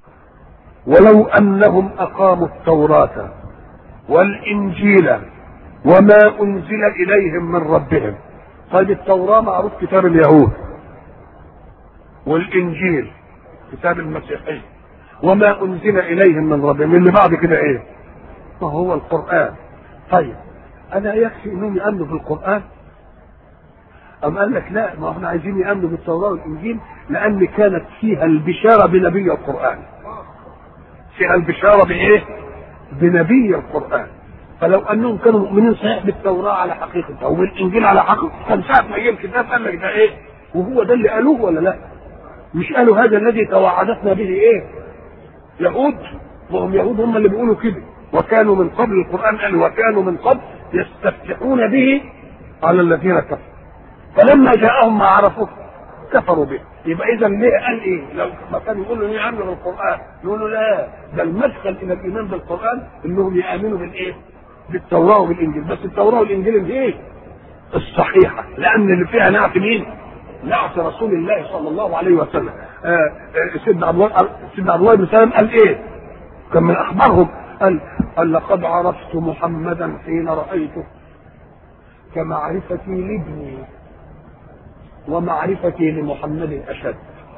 A: ولو انهم اقاموا التوراه والانجيل وما انزل اليهم من ربهم طيب التوراه معروف كتاب اليهود والانجيل كتاب المسيحيه وما انزل اليهم من ربهم اللي بعد كده ايه ما هو القران طيب انا يكفي انهم يامنوا بالقران أم قال لك لا ما احنا عايزين يامنوا بالتوراه والانجيل لان كانت فيها البشاره بنبي القران فيها البشاره بايه بنبي القران فلو انهم كانوا مؤمنين صحيح بالتوراه على حقيقتها وبالانجيل على حقيقتها كان ساعه ما جه الكتاب قال لك ده ايه وهو ده اللي قالوه ولا لا مش قالوا هذا الذي توعدتنا به ايه يهود وهم يهود هم اللي بيقولوا كده وكانوا من قبل القران قال وكانوا من قبل يستفتحون به على الذين كفروا فلما جاءهم ما عرفوه كفروا به يبقى اذا ليه قال ايه لو ما كانوا يقولوا ليه يامنوا بالقران يقولوا لا ده المدخل الى الايمان بالقران انهم يامنوا بالايه بالتوراه وبالانجيل بس التوراه والانجيل الايه الصحيحه لان اللي فيها نعت مين نعت رسول الله صلى الله عليه وسلم آه آه سيدنا عبد الله سيدنا عبد الله بن سلام قال ايه كان من اخبارهم قال قال لقد عرفت محمدا حين رايته كمعرفتي لابني ومعرفتي لمحمد اشد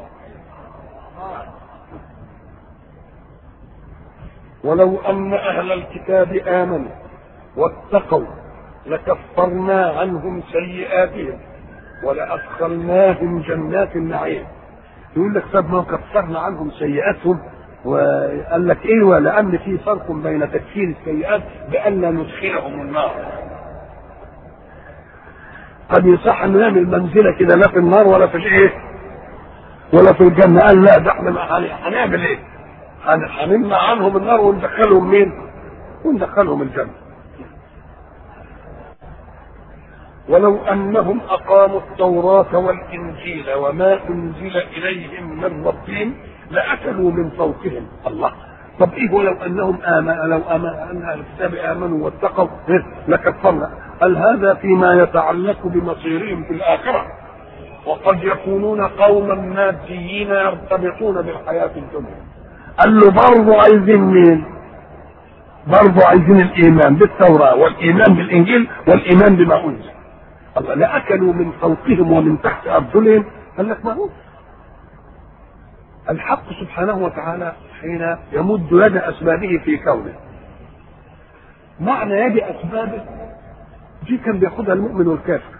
A: ولو ان اهل الكتاب امنوا واتقوا لكفرنا عنهم سيئاتهم ولادخلناهم جنات النعيم يقول لك طب ما كفرنا عنهم سيئاتهم وقال لك ايوه لان في فرق بين تكفير السيئات بان لا ندخلهم النار قد يصح انه يعمل منزله كده لا في النار ولا في الايه ولا في الجنه قال لا ده احنا هنعمل ايه هنمنع عنهم النار وندخلهم مين وندخلهم الجنه ولو انهم اقاموا التوراه والانجيل وما انزل اليهم من ربهم لاكلوا من فوقهم الله طب ايه ولو انهم امنوا لو امنوا ان اهل الكتاب امنوا واتقوا لكفرنا هل هذا فيما يتعلق بمصيرهم في الاخره وقد يكونون قوما ماديين يرتبطون بالحياه الدنيا قال له برضه عايزين مين؟ برضه عايزين الايمان بالتوراه والايمان بالانجيل والايمان بما انزل الله لاكلوا من فوقهم ومن تحت ارجلهم قال لك ما هو الحق سبحانه وتعالى حين يمد يد اسبابه في كونه معنى يد اسبابه دي كان بياخدها المؤمن والكافر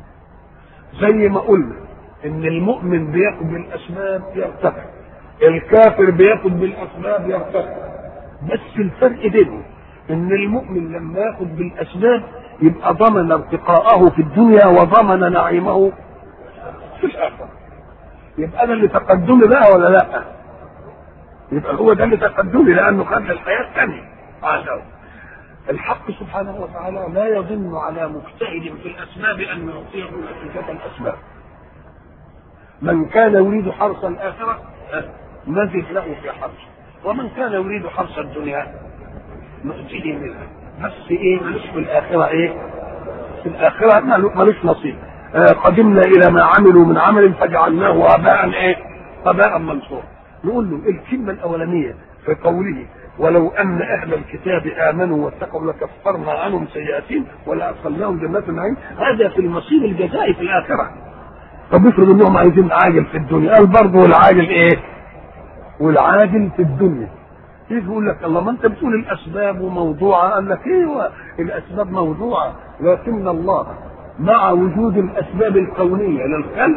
A: زي ما قلنا ان المؤمن بياخد بالاسباب يرتفع الكافر بياخد بالاسباب يرتفع بس الفرق بينهم ان المؤمن لما ياخد بالاسباب يبقى ضمن ارتقاءه في الدنيا وضمن نعيمه في الاخره يبقى انا اللي تقدمي بقى ولا لا يبقى هو ده اللي تقدمي لانه خد الحياه الثانيه عاده الحق سبحانه وتعالى لا يظن على مجتهد في الاسباب ان يعطيه نتيجه الاسباب من كان يريد حرث الاخره نزد له في حرثه ومن كان يريد حرث الدنيا نؤتيه منها بس ايه ملوش في الاخره ايه في الاخره ملوش نصيب آه قدمنا الى ما عملوا من عمل فجعلناه هباء ايه هباء منصورا نقول له الكلمه الاولانيه في قوله ولو ان اهل الكتاب امنوا واتقوا لكفرنا عنهم سيئاتهم ولادخلناهم جنات النعيم هذا في المصير الجزائي في الاخره طب افرض انهم عايزين عاجل في الدنيا قال برضه والعاجل ايه والعاجل في الدنيا يجي يقول لك الله ما انت بتقول الاسباب موضوعه قال لك ايوه الاسباب موضوعه لكن الله مع وجود الاسباب الكونيه للخلق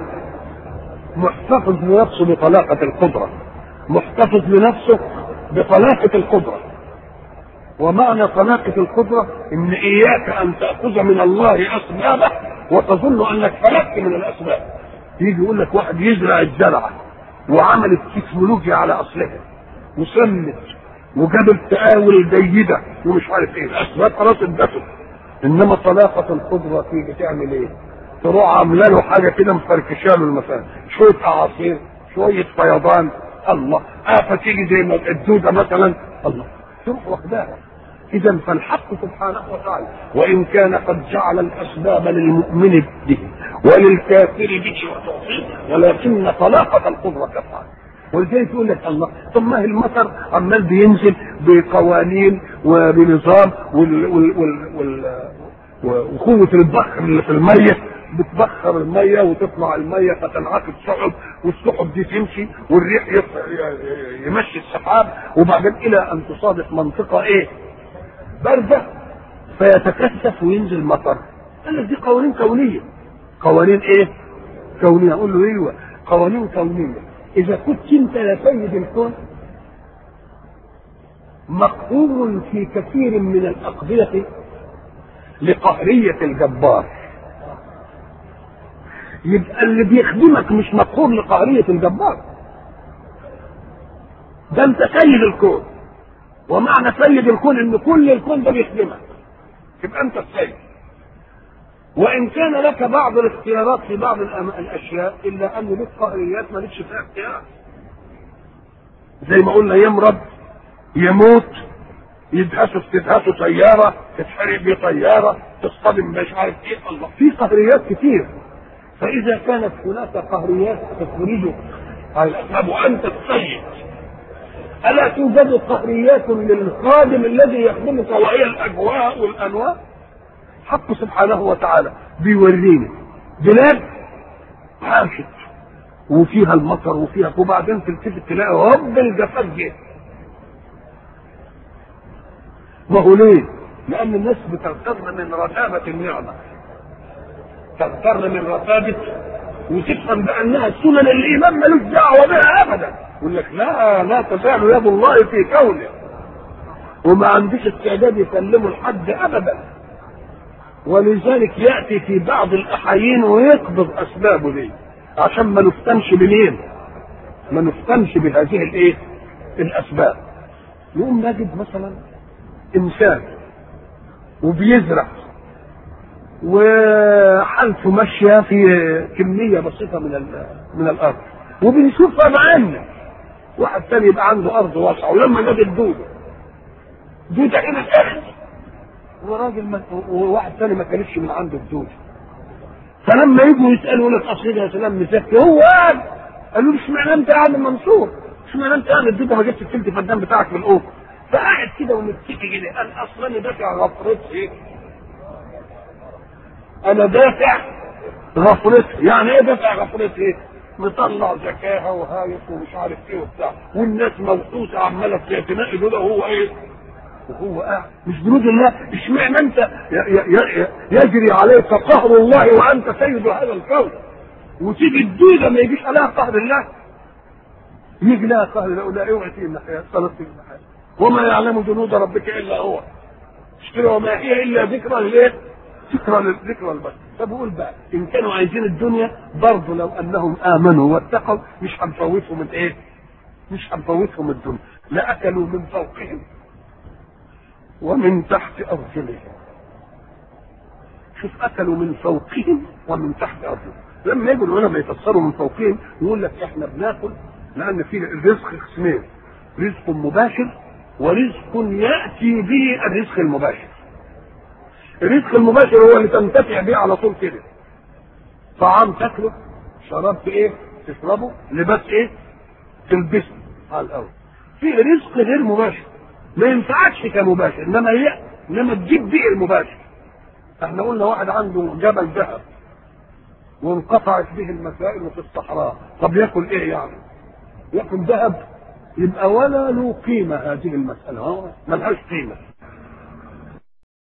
A: محتفظ لنفسه بطلاقه القدره محتفظ لنفسه بطلاقه القدره ومعنى طلاقه القدره ان اياك ان تاخذ من الله اسبابه وتظن انك فلت من الاسباب يجي يقول لك واحد يزرع الزرعه وعمل التكنولوجيا على اصلها وسمت وجاب التآول جيدة ومش عارف ايه الاسباب خلاص اتبتت انما طلاقة القدرة تيجي تعمل ايه؟ تروح عامله له حاجة كده مفركشة له المسائل شوية اعاصير شوية فيضان الله آفة تيجي زي ما الدودة مثلا الله تروح واخداها اذا فالحق سبحانه وتعالى وان كان قد جعل الاسباب للمؤمن به وللكافر به وتوفيق ولكن طلاقة القدرة تفعل ولذلك يقول لك الله طب ما هي المطر عمال بينزل بقوانين وبنظام وال وال وال وال وقوه البخر اللي في الميه بتبخر الميه وتطلع الميه فتنعقد سحب والسحب دي تمشي والريح يمشي السحاب وبعدين الى ان تصادف منطقه ايه؟ بارده فيتكثف وينزل مطر قال لك دي قوانين كونيه قوانين ايه؟ كونيه اقول له ايوه قوانين كونيه اذا كنت انت يا سيد الكون مقهور في كثير من الاقضيه لقهريه الجبار يبقى اللي بيخدمك مش مقهور لقهريه الجبار ده انت سيد الكون ومعنى سيد الكون ان كل الكون ده بيخدمك تبقى انت السيد وان كان لك بعض الاختيارات في بعض الاشياء الا ان لك قهريات مالكش فيها اختيار زي ما قلنا يمرض يموت يدهسوا تدهسوا سيارة تتحرق بطيارة تصطدم مش عارف ايه الله في قهريات كتير فإذا كانت هناك قهريات تخرجك على الأسباب وأنت السيد ألا توجد قهريات للخادم الذي يخدمك وهي الأجواء والأنواع حق سبحانه وتعالى بيورينا بلاد عاشت وفيها المطر وفيها وبعدين تلتفت تلاقي رب الجفاف جه ما هو ليه؟ لأن الناس بتغتر من رتابة النعمة تغتر من رتابة وتفهم بأنها سنن الإيمان ملوش دعوة بها أبدا يقول لك لا لا تزال يد الله في كونه وما عنديش استعداد يسلمه لحد أبدا ولذلك يأتي في بعض الأحايين ويقبض أسبابه دي عشان ما نفتنش بمين؟ ما نفتنش بهذه الإيه؟ الأسباب يقوم نجد مثلا انسان وبيزرع وحالته ماشيه في كميه بسيطه من من الارض وبنشوفها معانا واحد تاني يبقى عنده ارض واسعه ولما جاب الدوده دوده هنا الاخر وراجل ما وواحد تاني ما كانتش من عنده الدوده فلما يجوا يسالوا لك اصل يا سلام مزكي هو قال قالوا له اشمعنى انت قاعد منصور اشمعنى انت قاعد الدوده ما جبتش التلت فدان بتاعك من الاوضه فقاعد كده ومتكي كده قال اصلا انا دافع غفرتي انا دافع غفرتي يعني ايه دافع غفرتي ايه؟ مطلع زكاها وهايف ومش عارف ايه وبتاع والناس موقوسه عماله تنقي دول وهو ايه؟ وهو قاعد مش جنود الله اشمعنى انت يجري عليك قهر الله وانت سيد هذا الكون وتيجي الدوده ما يجيش عليها قهر الله يجي لها قهر الله لا اوعي تيجي الناحيه صلاه الناحيه وما يعلم جنود ربك الا هو اشتري وما هي الا ذكرى للايه؟ ذكرى للذكرى البشر طب قول بقى ان كانوا عايزين الدنيا برضه لو انهم امنوا واتقوا مش هنفوتهم الايه؟ مش هنفوتهم الدنيا لاكلوا من فوقهم ومن تحت ارجلهم شوف اكلوا من فوقهم ومن تحت ارجلهم لما يجوا العلماء يفسروا من فوقهم يقول لك احنا بناكل لان في الرزق قسمين رزق مباشر ورزق ياتي به الرزق المباشر الرزق المباشر هو اللي تنتفع به على طول كده طعام تاكله شراب ايه تشربه لباس ايه تلبسه على الاول في رزق غير مباشر ما ينفعكش كمباشر انما هي انما تجيب به المباشر احنا قلنا واحد عنده جبل ذهب وانقطعت به المسائل في الصحراء طب ياكل ايه يعني ياكل ذهب يبقى ولا له قيمة هذه المسألة ملهاش قيمة